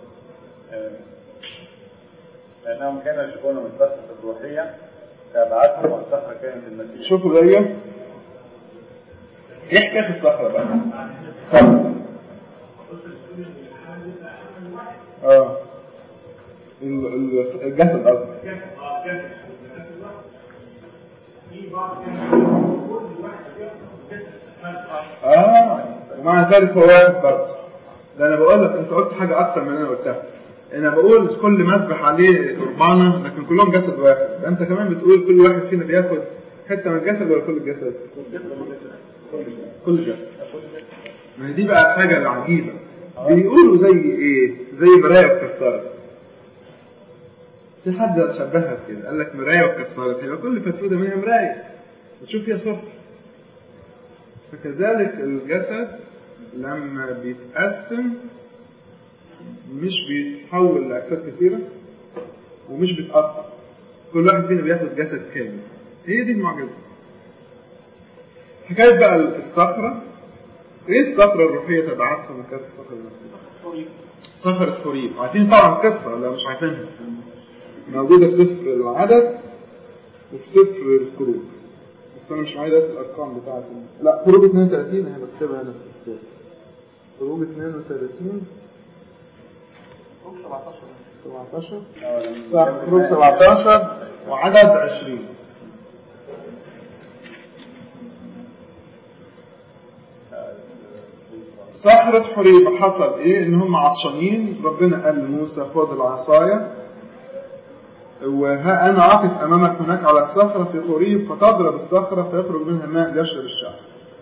لأنهم كانوا يشكون من الصخرة الروحية تابعتهم والصخرة كانت المسيح شوفوا زيه ايه حكاية الصخرة بقى؟ اتفضل. اه ال- ال- الجسد قصدي اه ومع ذلك هو واقف برضه ده انا بقول لك انت قلت حاجه اكتر من اللي انا قلتها انا بقول كل مسبح عليه قربانه لكن كلهم جسد واحد ده انت كمان بتقول كل واحد فينا بياخد حته من الجسد ولا كل الجسد كل الجسد ما هي دي بقى الحاجه العجيبه بيقولوا زي ايه زي مرايه اتكسرت في حد شبهها كده قال لك مرايه واتكسرت يبقى كل فتفوته منها مرايه وتشوف فيها صفر فكذلك الجسد لما بيتقسم مش بيتحول لأجساد كثيرة ومش بيتقطع كل واحد فينا بياخد جسد كامل هي دي المعجزة حكاية بقى الصخرة ايه الصخرة الروحية تبعتهم كانت الصخرة الروحية؟ صخرة حوريب عارفين طبعا القصة ولا مش عارفينها موجودة في سفر العدد وفي سفر الخروج بس انا مش معايا دلوقتي الارقام بتاعت لا خروج 32 انا بكتبها هنا في الكتاب خروج 32 17 صح خروج 17 وعدد 20 صخرة حريب حصل ايه ان هم عطشانين ربنا قال لموسى خد العصاية وها انا عاقف امامك هناك على الصخرة في حريب فتضرب الصخرة فيخرج منها ماء يشرب الشعب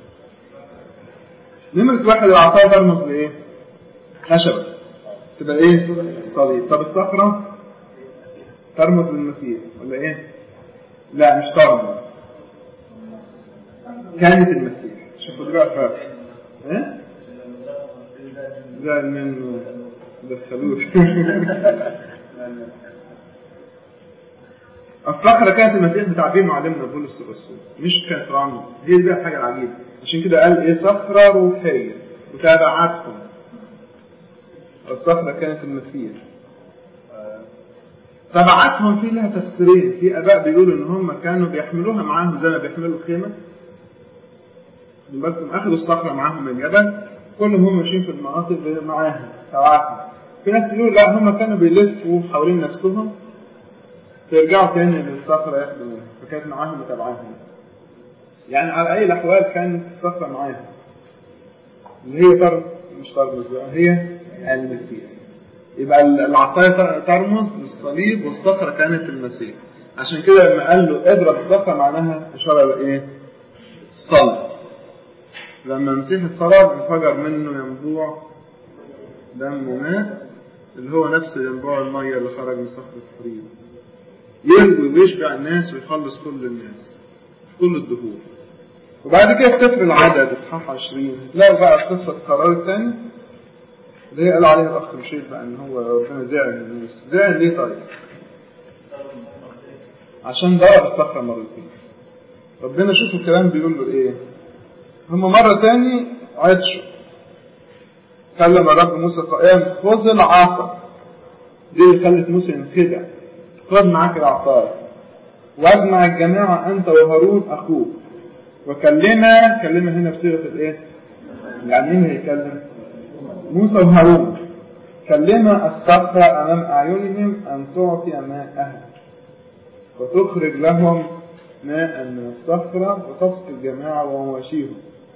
نمرة واحد العصاية ترمز لايه خشبة تبقى ايه صليب طب الصخرة ترمز للمسيح ولا ايه لا مش ترمز كانت المسيح شوفوا دي بقى فرق ايه زعل من دخلوش الصخرة كانت المسيح بتعبير معلمنا بولس الرسول مش كانت رمز هي دي بقى الحاجة العجيبة عشان كده قال ايه صخرة روحية وتابعتهم الصخرة كانت المسيح تبعتهم في لها تفسيرين في اباء بيقولوا ان هم كانوا بيحملوها معاهم زي ما بيحملوا الخيمه بالكم اخذوا الصخره معاهم من الجبل كلهم هم ماشيين في المناطق معاهم تبعتهم في ناس يقولوا لا هم كانوا بيلفوا حوالين نفسهم فيرجعوا تاني للصخره ياخدوا منها فكانت معاهم وتبعاهم يعني على اي الاحوال كانت الصخره معاهم اللي هي ترمز مش ترمز بقى هي المسيح يبقى العصاية ترمز للصليب والصخرة كانت المسيح عشان كده لما قال له اضرب الصخرة معناها إشارة لإيه؟ صلب لما المسيح اتصلب انفجر منه ينبوع دم وماء اللي هو نفس ينبوع المية اللي خرج من صخرة حريم يروي ويشبع الناس ويخلص كل الناس في كل الدهور وبعد كده في سفر العدد اصحاح 20 هتلاقوا بقى قصة القرار الثاني اللي هي قال عليها الاخ مشير بقى ان هو ربنا زعل من موسى زعل ليه طيب عشان ضرب الصخره مرتين ربنا شوفوا الكلام بيقول له ايه هم مره تاني عطشوا كلم الرب موسى قائلا خذ العصا دي اللي خلت موسى ينخدع خذ معاك العصاية واجمع الجماعة أنت وهارون أخوك وكلمها كلمها هنا بصيغة الإيه؟ يعني مين هيكلم؟ موسى وهارون كلمها الصخرة أمام أعينهم أن تعطي ماءها وتخرج لهم ماء من الصخرة وتسقي الجماعة ومواشيهم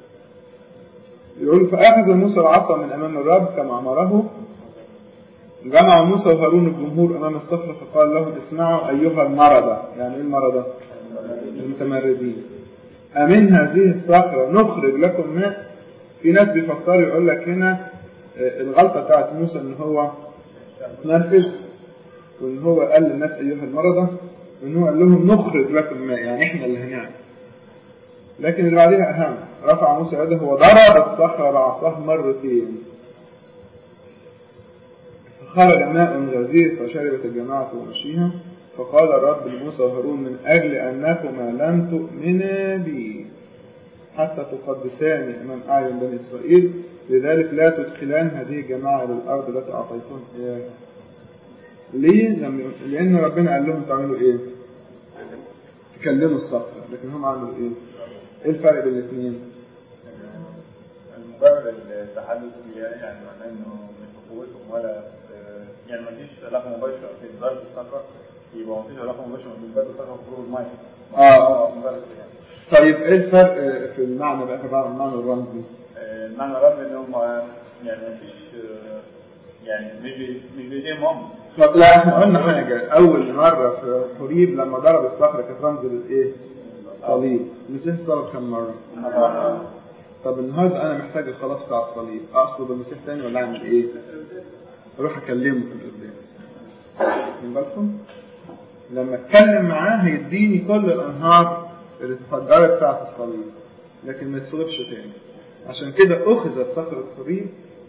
يقول فأخذ موسى العصا من أمام الرب كما أمره جمع موسى وهارون الجمهور أمام الصخرة فقال لهم اسمعوا أيها المردة يعني إيه المردة؟ المتمردين أمن هذه الصخرة نخرج لكم ماء في ناس بيفسروا يقول لك هنا الغلطة بتاعت موسى إن هو نرفز وإن هو قال للناس أيها المردة وإن هو قال لهم نخرج لكم ماء يعني إحنا اللي هنعمل لكن اللي بعدها أهم رفع موسى يده وضرب الصخرة بعصاه مرتين فخرج ماء غزير فشربت الجماعة ومشيها فقال الرب لموسى وهارون من أجل أنكما لم تؤمنا بي حتى تقدساني أمام أعين بني إسرائيل لذلك لا تدخلان هذه الجماعة إلى الأرض التي أعطيتهم إياها ليه؟ لأن ربنا قال لهم تعملوا إيه؟ تكلموا الصخرة لكن هم عملوا إيه؟ إيه الفرق بين الاثنين؟ مجرد التحدث فيها يعني معناه انه مش بقوتهم ولا يعني ما فيش علاقه مباشره في ضرب الصخره يبقى ما فيش علاقه مباشره بين ضرب الصخره وخروج الميه. اه مجرد يعني. طيب ايه الفرق في المعنى بقى في المعنى الرمزي؟ المعنى الرمزي ان هم يعني ما فيش يعني مش بي- مش بايديهم هم طب لا احنا قلنا حاجة أول مرة في حريب لما ضرب الصخرة كانت رمز للإيه؟ صليب المسيح صلب كم مرة؟ طب النهارده أنا محتاج الخلاص بتاع الصليب أصلب المسيح تاني ولا أعمل إيه؟ أروح أكلمه في القداس من بالكم؟ لما أتكلم معاه هيديني كل الأنهار اللي اتفجرت بتاعت الصليب لكن ما يتصلبش تاني عشان كده أخذت صخرة حريب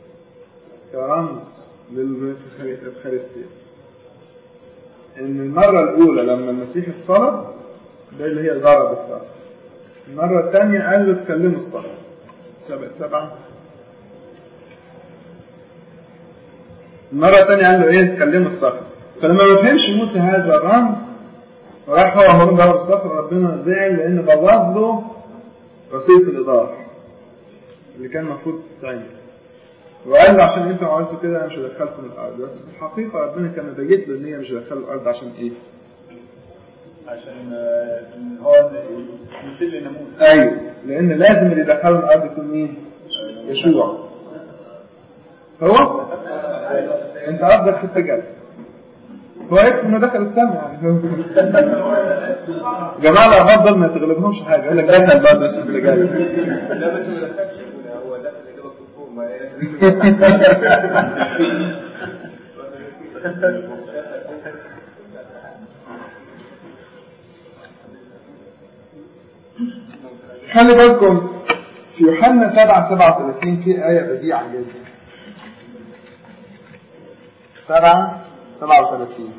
كرمز للإفخارستية إن المرة الأولى لما المسيح اتصلب ده اللي هي ضرب الصخرة المرة الثانية قال له اتكلموا الصخرة سبعة سبعة المرة الثانية قال له ايه اتكلموا الصخرة فلما ما فهمش موسى هذا الرمز وراح هو هارون ضرب الصخرة ربنا زعل لأن بوظ له وسيلة الإيضاح اللي كان المفروض تتعمل وقال له عشان انتوا عملتوا كده انا مش هدخلكم الارض بس في الحقيقه ربنا كان بيجيت له ان هي مش هدخله الارض عشان ايه؟ عشان آه، إن هو يشيل لناموس ايوه لان لازم اللي يدخله الارض يكون مين؟ يشوع هو انت قصدك في التجارب هو يكفي انه دخل السماء يعني هو جماعه الارباب دول ما تغلبهمش حاجه يقول لك دخل برضه بس في التجارب لا بس ما دخلش هو دخل الاجابه في الفوق ما هي خلي بالكم في يوحنا 7 37 في آية بديعة جدا 7 37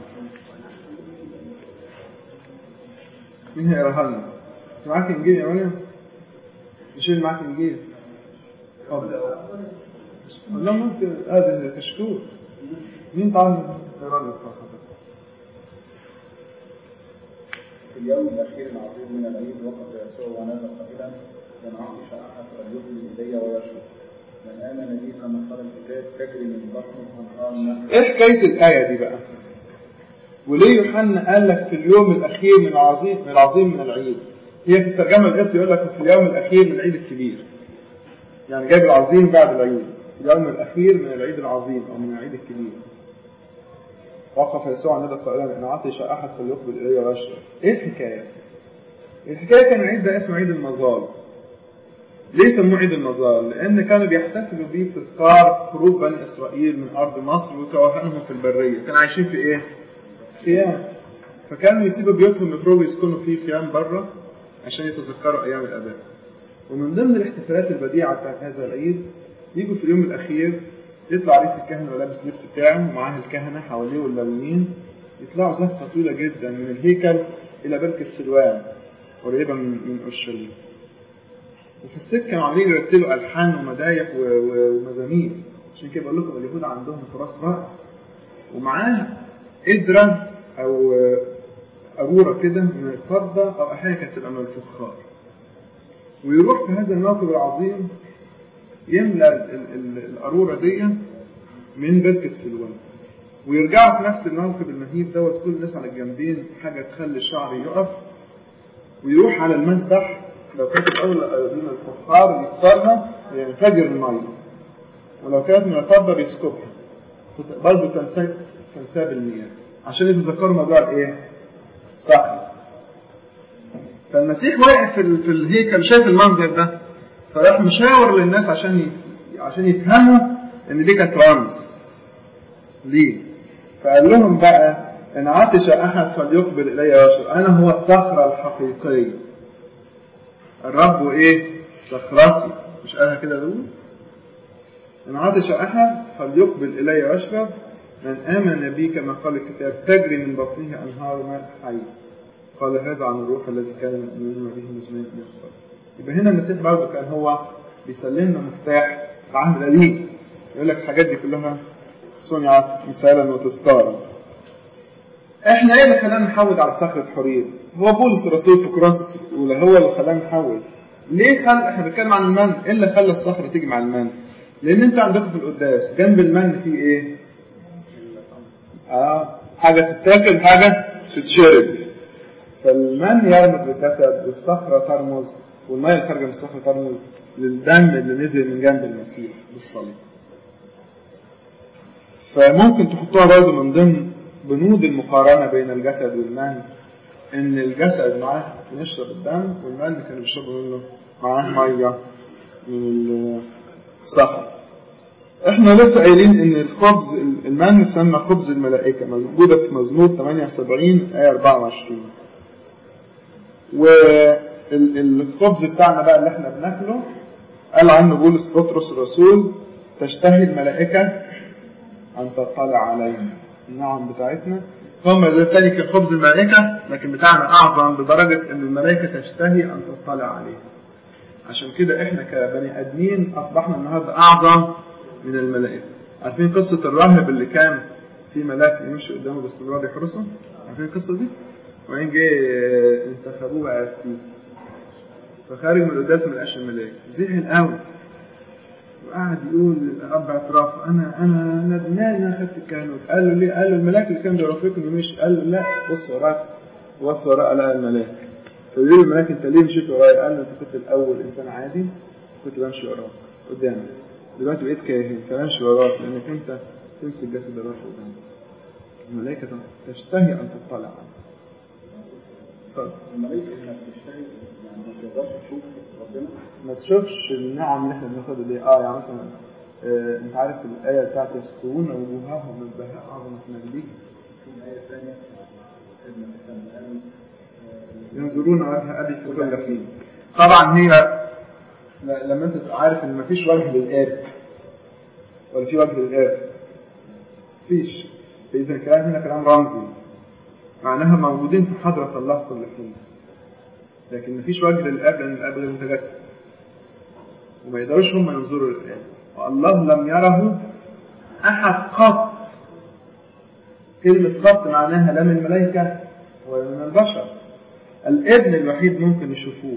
مين هيقراها لنا؟ معاك انجيل يا مريم؟ يشيل معاك انجيل اتفضل والله ممكن هذا كشكول مين تعال يقرا لنا اتفضل في اليوم الأخير العظيم من العيد وقف يسوع ونادى قائلا من عطش أحد فليقبل إلي ويشرب من آمن بي كما قال الكتاب تجري من بطنه أنهار ماء ايه حكاية الآية دي بقى؟ وليه يوحنا قال لك في اليوم الأخير من العظيم من العظيم من العيد؟ هي في الترجمة القبطي يقول لك في اليوم الأخير من العيد الكبير. يعني جايب العظيم بعد العيد. اليوم الأخير من العيد العظيم أو من العيد الكبير. وقف يسوع نادى قائلا إن عطش أحد فليقبل إلي ويشرب. إيه الحكاية؟ الحكاية كان العيد ده اسمه عيد المظال. ليه سموه عيد المظال؟ لأن كانوا بيحتفلوا بيه تذكار خروج بني إسرائيل من أرض مصر وتوهنهم في البرية، كانوا عايشين في إيه؟ خيام. فكانوا يسيبوا بيوتهم يخرجوا يسكنوا في خيام بره عشان يتذكروا أيام الآباء. ومن ضمن الاحتفالات البديعة بتاعت هذا العيد يجوا في اليوم الأخير يطلع رئيس الكهنة ولابس اللبس بتاعه ومعاه الكهنة حواليه واللاويين يطلعوا زفة طويلة جدا من الهيكل إلى بركة سلوان قريبة من من أورشليم. وفي السكة كانوا عاملين يرتلوا ألحان ومدايح و- و- ومزامير عشان كده بقول لكم اليهود عندهم تراث رائع ومعاه قدرة أو قارورة كده من الفضة أو أحيانا كانت تبقى من الفخار ويروح في هذا الموكب العظيم يملى ال- ال- القارورة دي من بركة سلوان ويرجعوا في نفس الموكب المهيب دوت كل الناس على الجنبين حاجة تخلي الشعر يقف ويروح على المسبح لو كانت الأول من الفخار يكسرها ينفجر المية ولو كانت من الفضة بيسكبها برضه تنساب تنساب المياه عشان يتذكروا موضوع الايه؟ صح فالمسيح واقف في, ال- في الهيكل شايف المنظر ده فراح مشاور للناس عشان ي... عشان يفهموا ان دي كانت رمز ليه؟ فقال لهم بقى ان عطش احد فليقبل الي واشرب انا هو الصخره الحقيقيه الرب ايه؟ صخرتي مش قالها كده دول؟ إن عطش أحد فليقبل إلي واشرب من آمن بي كما قال الكتاب تجري من بطنه أنهار ماء حي قال هذا عن الروح الذي كان يؤمنون به مسلمين يخبر يبقى هنا المسيح برضه كان هو بيسلمنا مفتاح العهد القديم يقول لك الحاجات دي كلها صنعت مثالا وتذكارا احنا ايه اللي خلانا نحود على صخرة حرير هو بولس الرسول في كورنثوس الاولى هو اللي خلانا نحول ليه خل احنا بنتكلم عن المن ايه اللي خلى الصخرة تيجي مع المن لان انت عندكم في القداس جنب المن في ايه اه حاجة تتاكل حاجة تتشرب فالمن يرمز للجسد والصخرة ترمز والمية اللي خارجة من الصخرة ترمز للدم اللي نزل من جنب المسيح بالصليب فممكن تحطوها برضه من ضمن بنود المقارنة بين الجسد والمن إن الجسد معاه بنشرب الدم والمن كانوا بيشربوا منه معاه مية من الصخر احنا لسه قايلين ان الخبز المن يسمى خبز الملائكة موجودة في مزمور 78 آية 24 والخبز بتاعنا بقى اللي احنا بناكله قال عنه بولس بطرس الرسول تشتهي الملائكة أن تطلع علينا النعم بتاعتنا هم ده تاني كان خبز الملائكة لكن بتاعنا أعظم بدرجة إن الملائكة تشتهي أن تطلع عليه عشان كده إحنا كبني آدمين أصبحنا النهاردة أعظم من الملائكة عارفين قصة الراهب اللي كان في ملاك يمشي قدامه باستمرار يحرسه عارفين القصة دي؟ وبعدين جه انتخبوه بقى السيس فخارج من القداس من الأشياء الملاك زعل قوي وقعد يقول الاب اعتراف انا انا ندمان انا اخذت الكهنوت قال له ليه؟ قال له الملاك اللي كان بيرافقني مش قال له لا بص وراك بص وراء لقى الملاك فبيقول له الملاك انت ليه مشيت ورايا؟ قال له انت كنت الاول انسان عادي كنت بمشي وراك قدامك دلوقتي بقيت كاهن فبمشي وراك لانك انت تمسك جسد الروح قدامك الملائكه تشتهي ان تطلع عنك اتفضل الملائكة انك تشتهي يعني ما تقدرش تشوف ربنا ما تشوفش النعم اللي احنا بناخدها دي اه يعني مثلا آه انت عارف الايه بتاعت يسطرون وجوههم من بهاء عظمه مجدك في آية ثانية سيدنا مثلا قال ينظرون وجه ابي في كل حين طبعا هي ل- لما انت تبقى عارف ان مفيش وجه للاب ولا في وجه للاب مفيش فاذا الكلام هنا كلام رمزي معناها موجودين في حضره الله كل حين لكن مفيش وجه للاب لان الاب غير متجسد وما يقدروش هم ينظروا للاب والله لم يره احد قط كلمه قط معناها لا من الملائكه ولا من البشر الابن الوحيد ممكن يشوفوه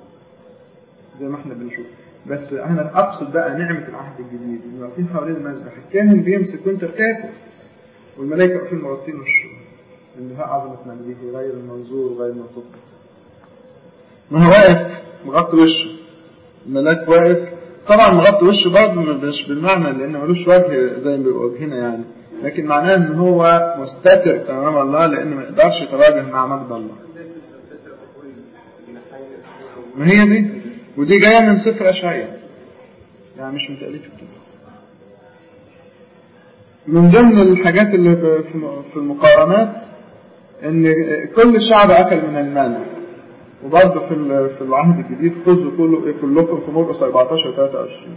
زي ما احنا بنشوف بس انا اقصد بقى نعمه العهد الجديد ان واقفين حوالين المذبح الكاهن بيمسك وانت بتاكل والملائكه واقفين مرطين وشه انتهاء عظمه مجده غير المنظور وغير المنطق ما هو واقف مغطي وشه الملاك واقف طبعا مغطي وشه برضه مش بالمعنى لان ملوش وجه زي ما بيبقى وجهنا يعني لكن معناه ان هو مستتر امام الله لان ما يقدرش يتواجه مع مجد الله ما هي دي ودي جايه من سفر اشعياء يعني مش من تاليف الكنيسه من ضمن الحاجات اللي في- في المقارنات ان كل الشعب اكل من المال وبرضه في ال- في العهد الجديد خذوا كله كلكم في مرقس 14 23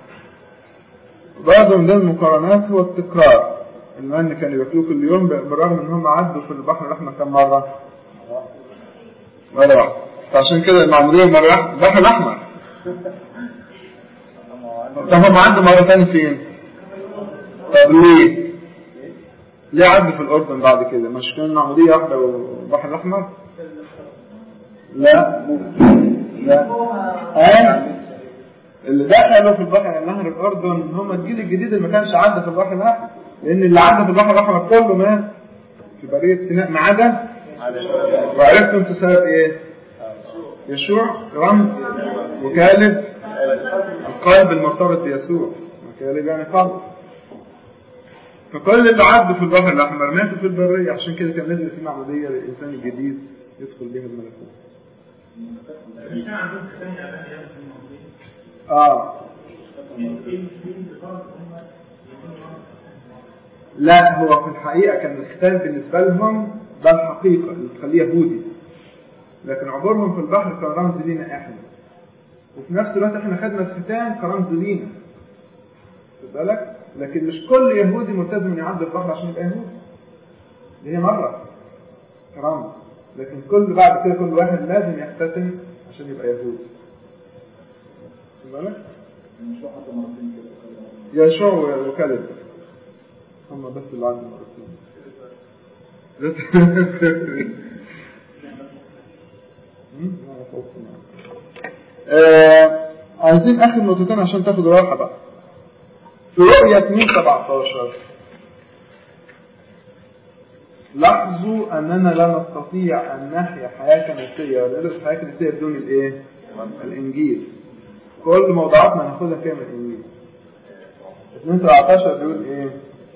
برضه من ضمن المقارنات هو التكرار المن كانوا ياكلوه كل يوم بالرغم ان هم عدوا في البحر الاحمر كم مره؟ مره واحده فعشان كده المعموديه مره واحده البحر الاحمر طب هم عدوا مره ثانيه فين؟ طب ليه؟ ليه عدوا في الأردن بعد كده؟ مش كان معمودية واحدة والبحر الأحمر؟ لا لا آه. اللي دخلوا في البحر نهر الأردن هم الجيل الجديد اللي ما كانش عدى في البحر الأحمر لأن اللي عدى في البحر الأحمر كله مات في برية سيناء ما عدا وعرفتوا انتوا سبب ايه؟ يشوع رمز وكالب القلب المرتبط بيسوع وكالب يعني قلب فكل اللي عدوا في البحر الأحمر ماتوا في البرية عشان كده كان لازم في معمودية للإنسان الجديد يدخل بها الملكوت اه لا هو في الحقيقة كان الختان بالنسبة لهم ده الحقيقة اللي تخليه يهودي لكن عبورهم في البحر كان رمز لينا احنا وفي نفس الوقت احنا خدنا الختان كرمز لينا خد بالك لكن مش كل يهودي ملتزم انه يعدي البحر عشان يبقى يهودي دي هي مرة كرمز لكن كل بعد كده كل واحد لازم يختتم عشان يبقى يهودي خد بالك مش حتى مرتين كده يشوع وكلب هم بس اللي عندهم مرتين آه عايزين اخر نقطتين عشان تاخدوا راحه بقى في رؤية 2 17 لاحظوا اننا لا نستطيع ان نحيا حياه كنسيه ولا ندرس حياه كنسيه بدون الايه؟ الانجيل كل موضوعاتنا هناخدها فيها من الانجيل 2 17 بيقول ايه؟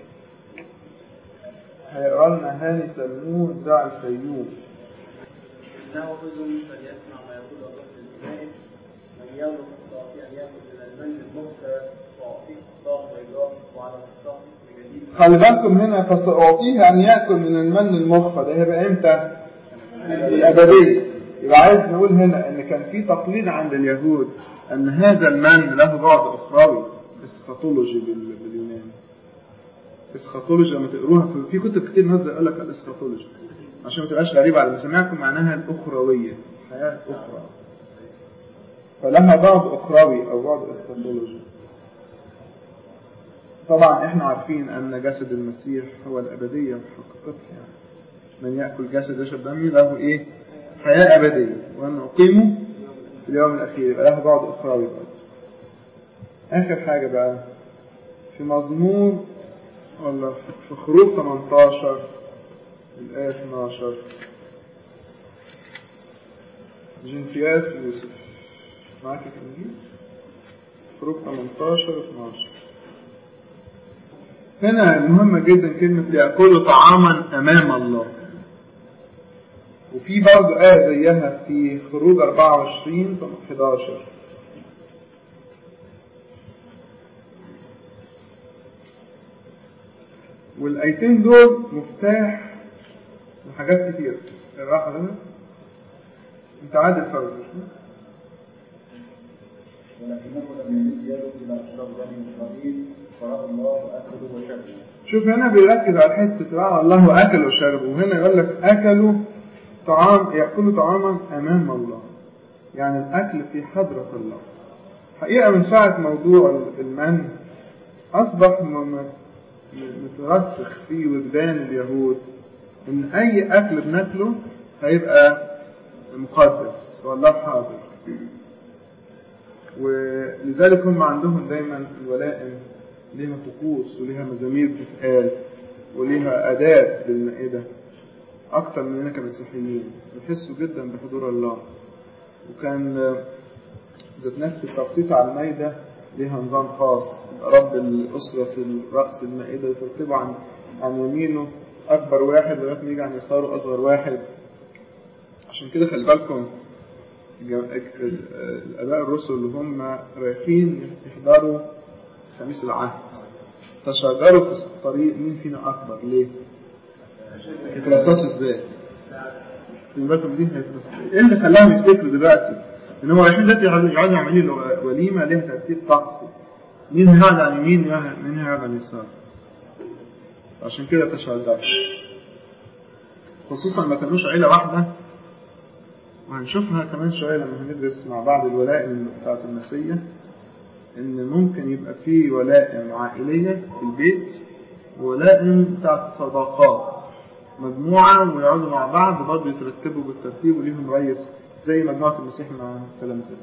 هيقرا لنا هاني سلمون ذا الفيوم إنه أذن فليسمع ما يقول الرب للناس من يملك يستطيع أن يأكل من المن المغفر وأعطيه حصاه بيضاء وعلى حصاه اسم جديد خلي بالكم هنا فسأعطيه أن يأكل من المن المخفى ده هيبقى إمتى؟ الأبدية يبقى عايز نقول هنا إن كان في تقليد عند اليهود أن هذا المن له بعد أخروي اسخاتولوجي بال- باليوناني اسخاتولوجي لما تقروها في- في كتب كتير نازله يقول لك الاسخاتولوجي عشان ما تبقاش غريبة على مسامعكم معناها الأخروية حياة أخرى فلها بعد أخروي أو بعد اسخاتولوجي طبعا احنا عارفين ان جسد المسيح هو الابديه في حقيقتها من ياكل جسد يشرب دمي له ايه حياه ابديه وان اقيمه في اليوم الاخير يبقى له بعد اخروي برضه اخر حاجه بقى في مزمور ولا في خروج 18 الايه 12 جنتياس يوسف معاك في الانجيل خروج 18 12 هنا مهمة جدا كلمة ليأكلوا طعاما أمام الله وفي برضه آية زيها في خروج 24 11 والآيتين دول مفتاح لحاجات كتير الراحة هنا انت عادل فرد ولكنه لم يمد يده الى اشرار بني اسرائيل فرأى الله واكلوا وشربوا شوف هنا بيركز على حتة رأى الله وأكل وشرب وهنا يقول لك أكلوا طعام يأكلوا طعاما أمام الله يعني الأكل في حضرة الله حقيقة من ساعة موضوع المن أصبح م- م- مترسخ في وجدان اليهود إن أي أكل بناكله هيبقى مقدس والله حاضر ولذلك هم عندهم دايما الولائم ليها طقوس وليها مزامير بتتقال وليها آداب بالمائدة أكتر مننا كمسيحيين بيحسوا جدا بحضور الله وكان آه، ذات نفس التخصيص على المائدة ليها نظام خاص يبقى رب الأسرة في رأس المائدة يترتبوا عن عن يمينه أكبر واحد لغاية ما يجي عن يساره أصغر واحد عشان كده خلي بالكم الجو- الآباء الرسل اللي هم رايحين يحضروا خميس العهد تشاجروا في الطريق مين فينا أكبر ليه؟ يترصصوا ازاي؟ في بالكم دي هيترصصوا ايه اللي خلاهم يفتكروا دلوقتي؟ ان هم رايحين دلوقتي يقعدوا يقعدوا عاملين له وليمه ليها ترتيب طقسي مين هيقعد على اليمين مين هيقعد على اليسار؟ عشان كده تشاجروا خصوصا ما كانوش عيله واحده وهنشوفها كمان شويه لما هندرس مع بعض الولائم بتاعت المسيح ان ممكن يبقى في ولائم عائلية في البيت وولائم بتاعت صداقات مجموعة ويقعدوا مع بعض برضه يترتبوا بالترتيب وليهم رئيس زي مجموعة المسيح مع تلامذته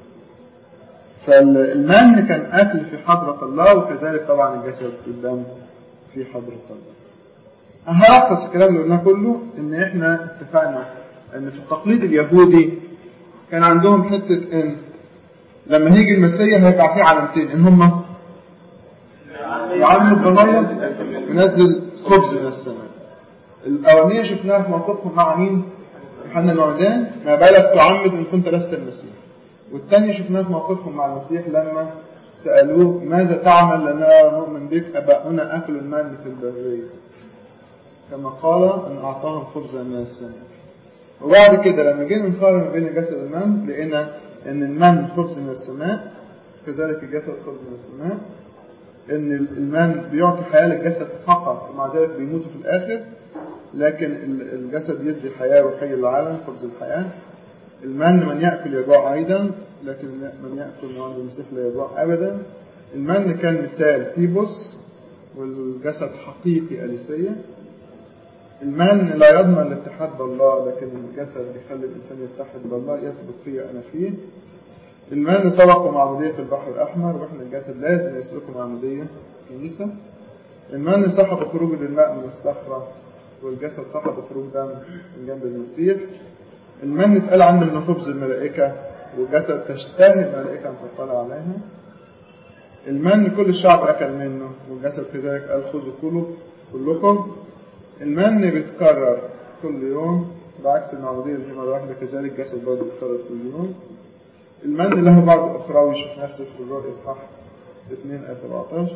فالمن كان أكل في حضرة الله وكذلك طبعا الجسد والدم في حضرة الله هلخص الكلام اللي قلناه كله ان احنا اتفقنا ان في التقليد اليهودي كان عندهم حتة ان لما هيجي المسيح هيبقى فيه علامتين ان هم يعلموا الضمير ينزل خبز من السماء الأولانية شفناها في موقفهم مع مين؟ يوحنا المعمدان ما بالك تعمد إن كنت لست المسيح والثانية شفناها في موقفهم مع المسيح لما سألوه ماذا تعمل لنا نؤمن بك أباؤنا أكل المن في البرية كما قال أن أعطاهم خبزا من السماء وبعد كده لما جينا نقارن ما بين جسد المن لقينا أن المن خبز من السماء كذلك الجسد خبز من السماء ان المن بيعطي حياة للجسد فقط ومع ذلك بيموتوا في الآخر لكن الجسد يدي حياة روحية للعالم خبز الحياة المن من يأكل يجوع أيضا لكن من يأكل من عند المسيح لا يجوع أبدا المن كان مثال تيبوس والجسد حقيقي أليسية المن لا يضمن الاتحاد بالله لكن الجسد بيخلي الإنسان يتحد بالله يثبت فيه أنا فيه المن سبقوا معمودية في البحر الأحمر وإحنا الجسد لازم يسلكوا معمودية كنيسة المن سحب خروج الماء من الصخرة والجسد سحب خروج دم من جنب المسيح المن اتقال عنه انه خبز الملائكة والجسد تشتهي الملائكة أن تطلع عليها المن كل الشعب أكل منه والجسد كذلك قال خذوا كلوا كلكم المن بيتكرر كل يوم بعكس المعمودية اللي هي مرة واحدة كذلك الجسد برضه بيتكرر كل يوم المن له بعض أخراوي شوف نفسه في الرؤيا إصحاح 2 آية 17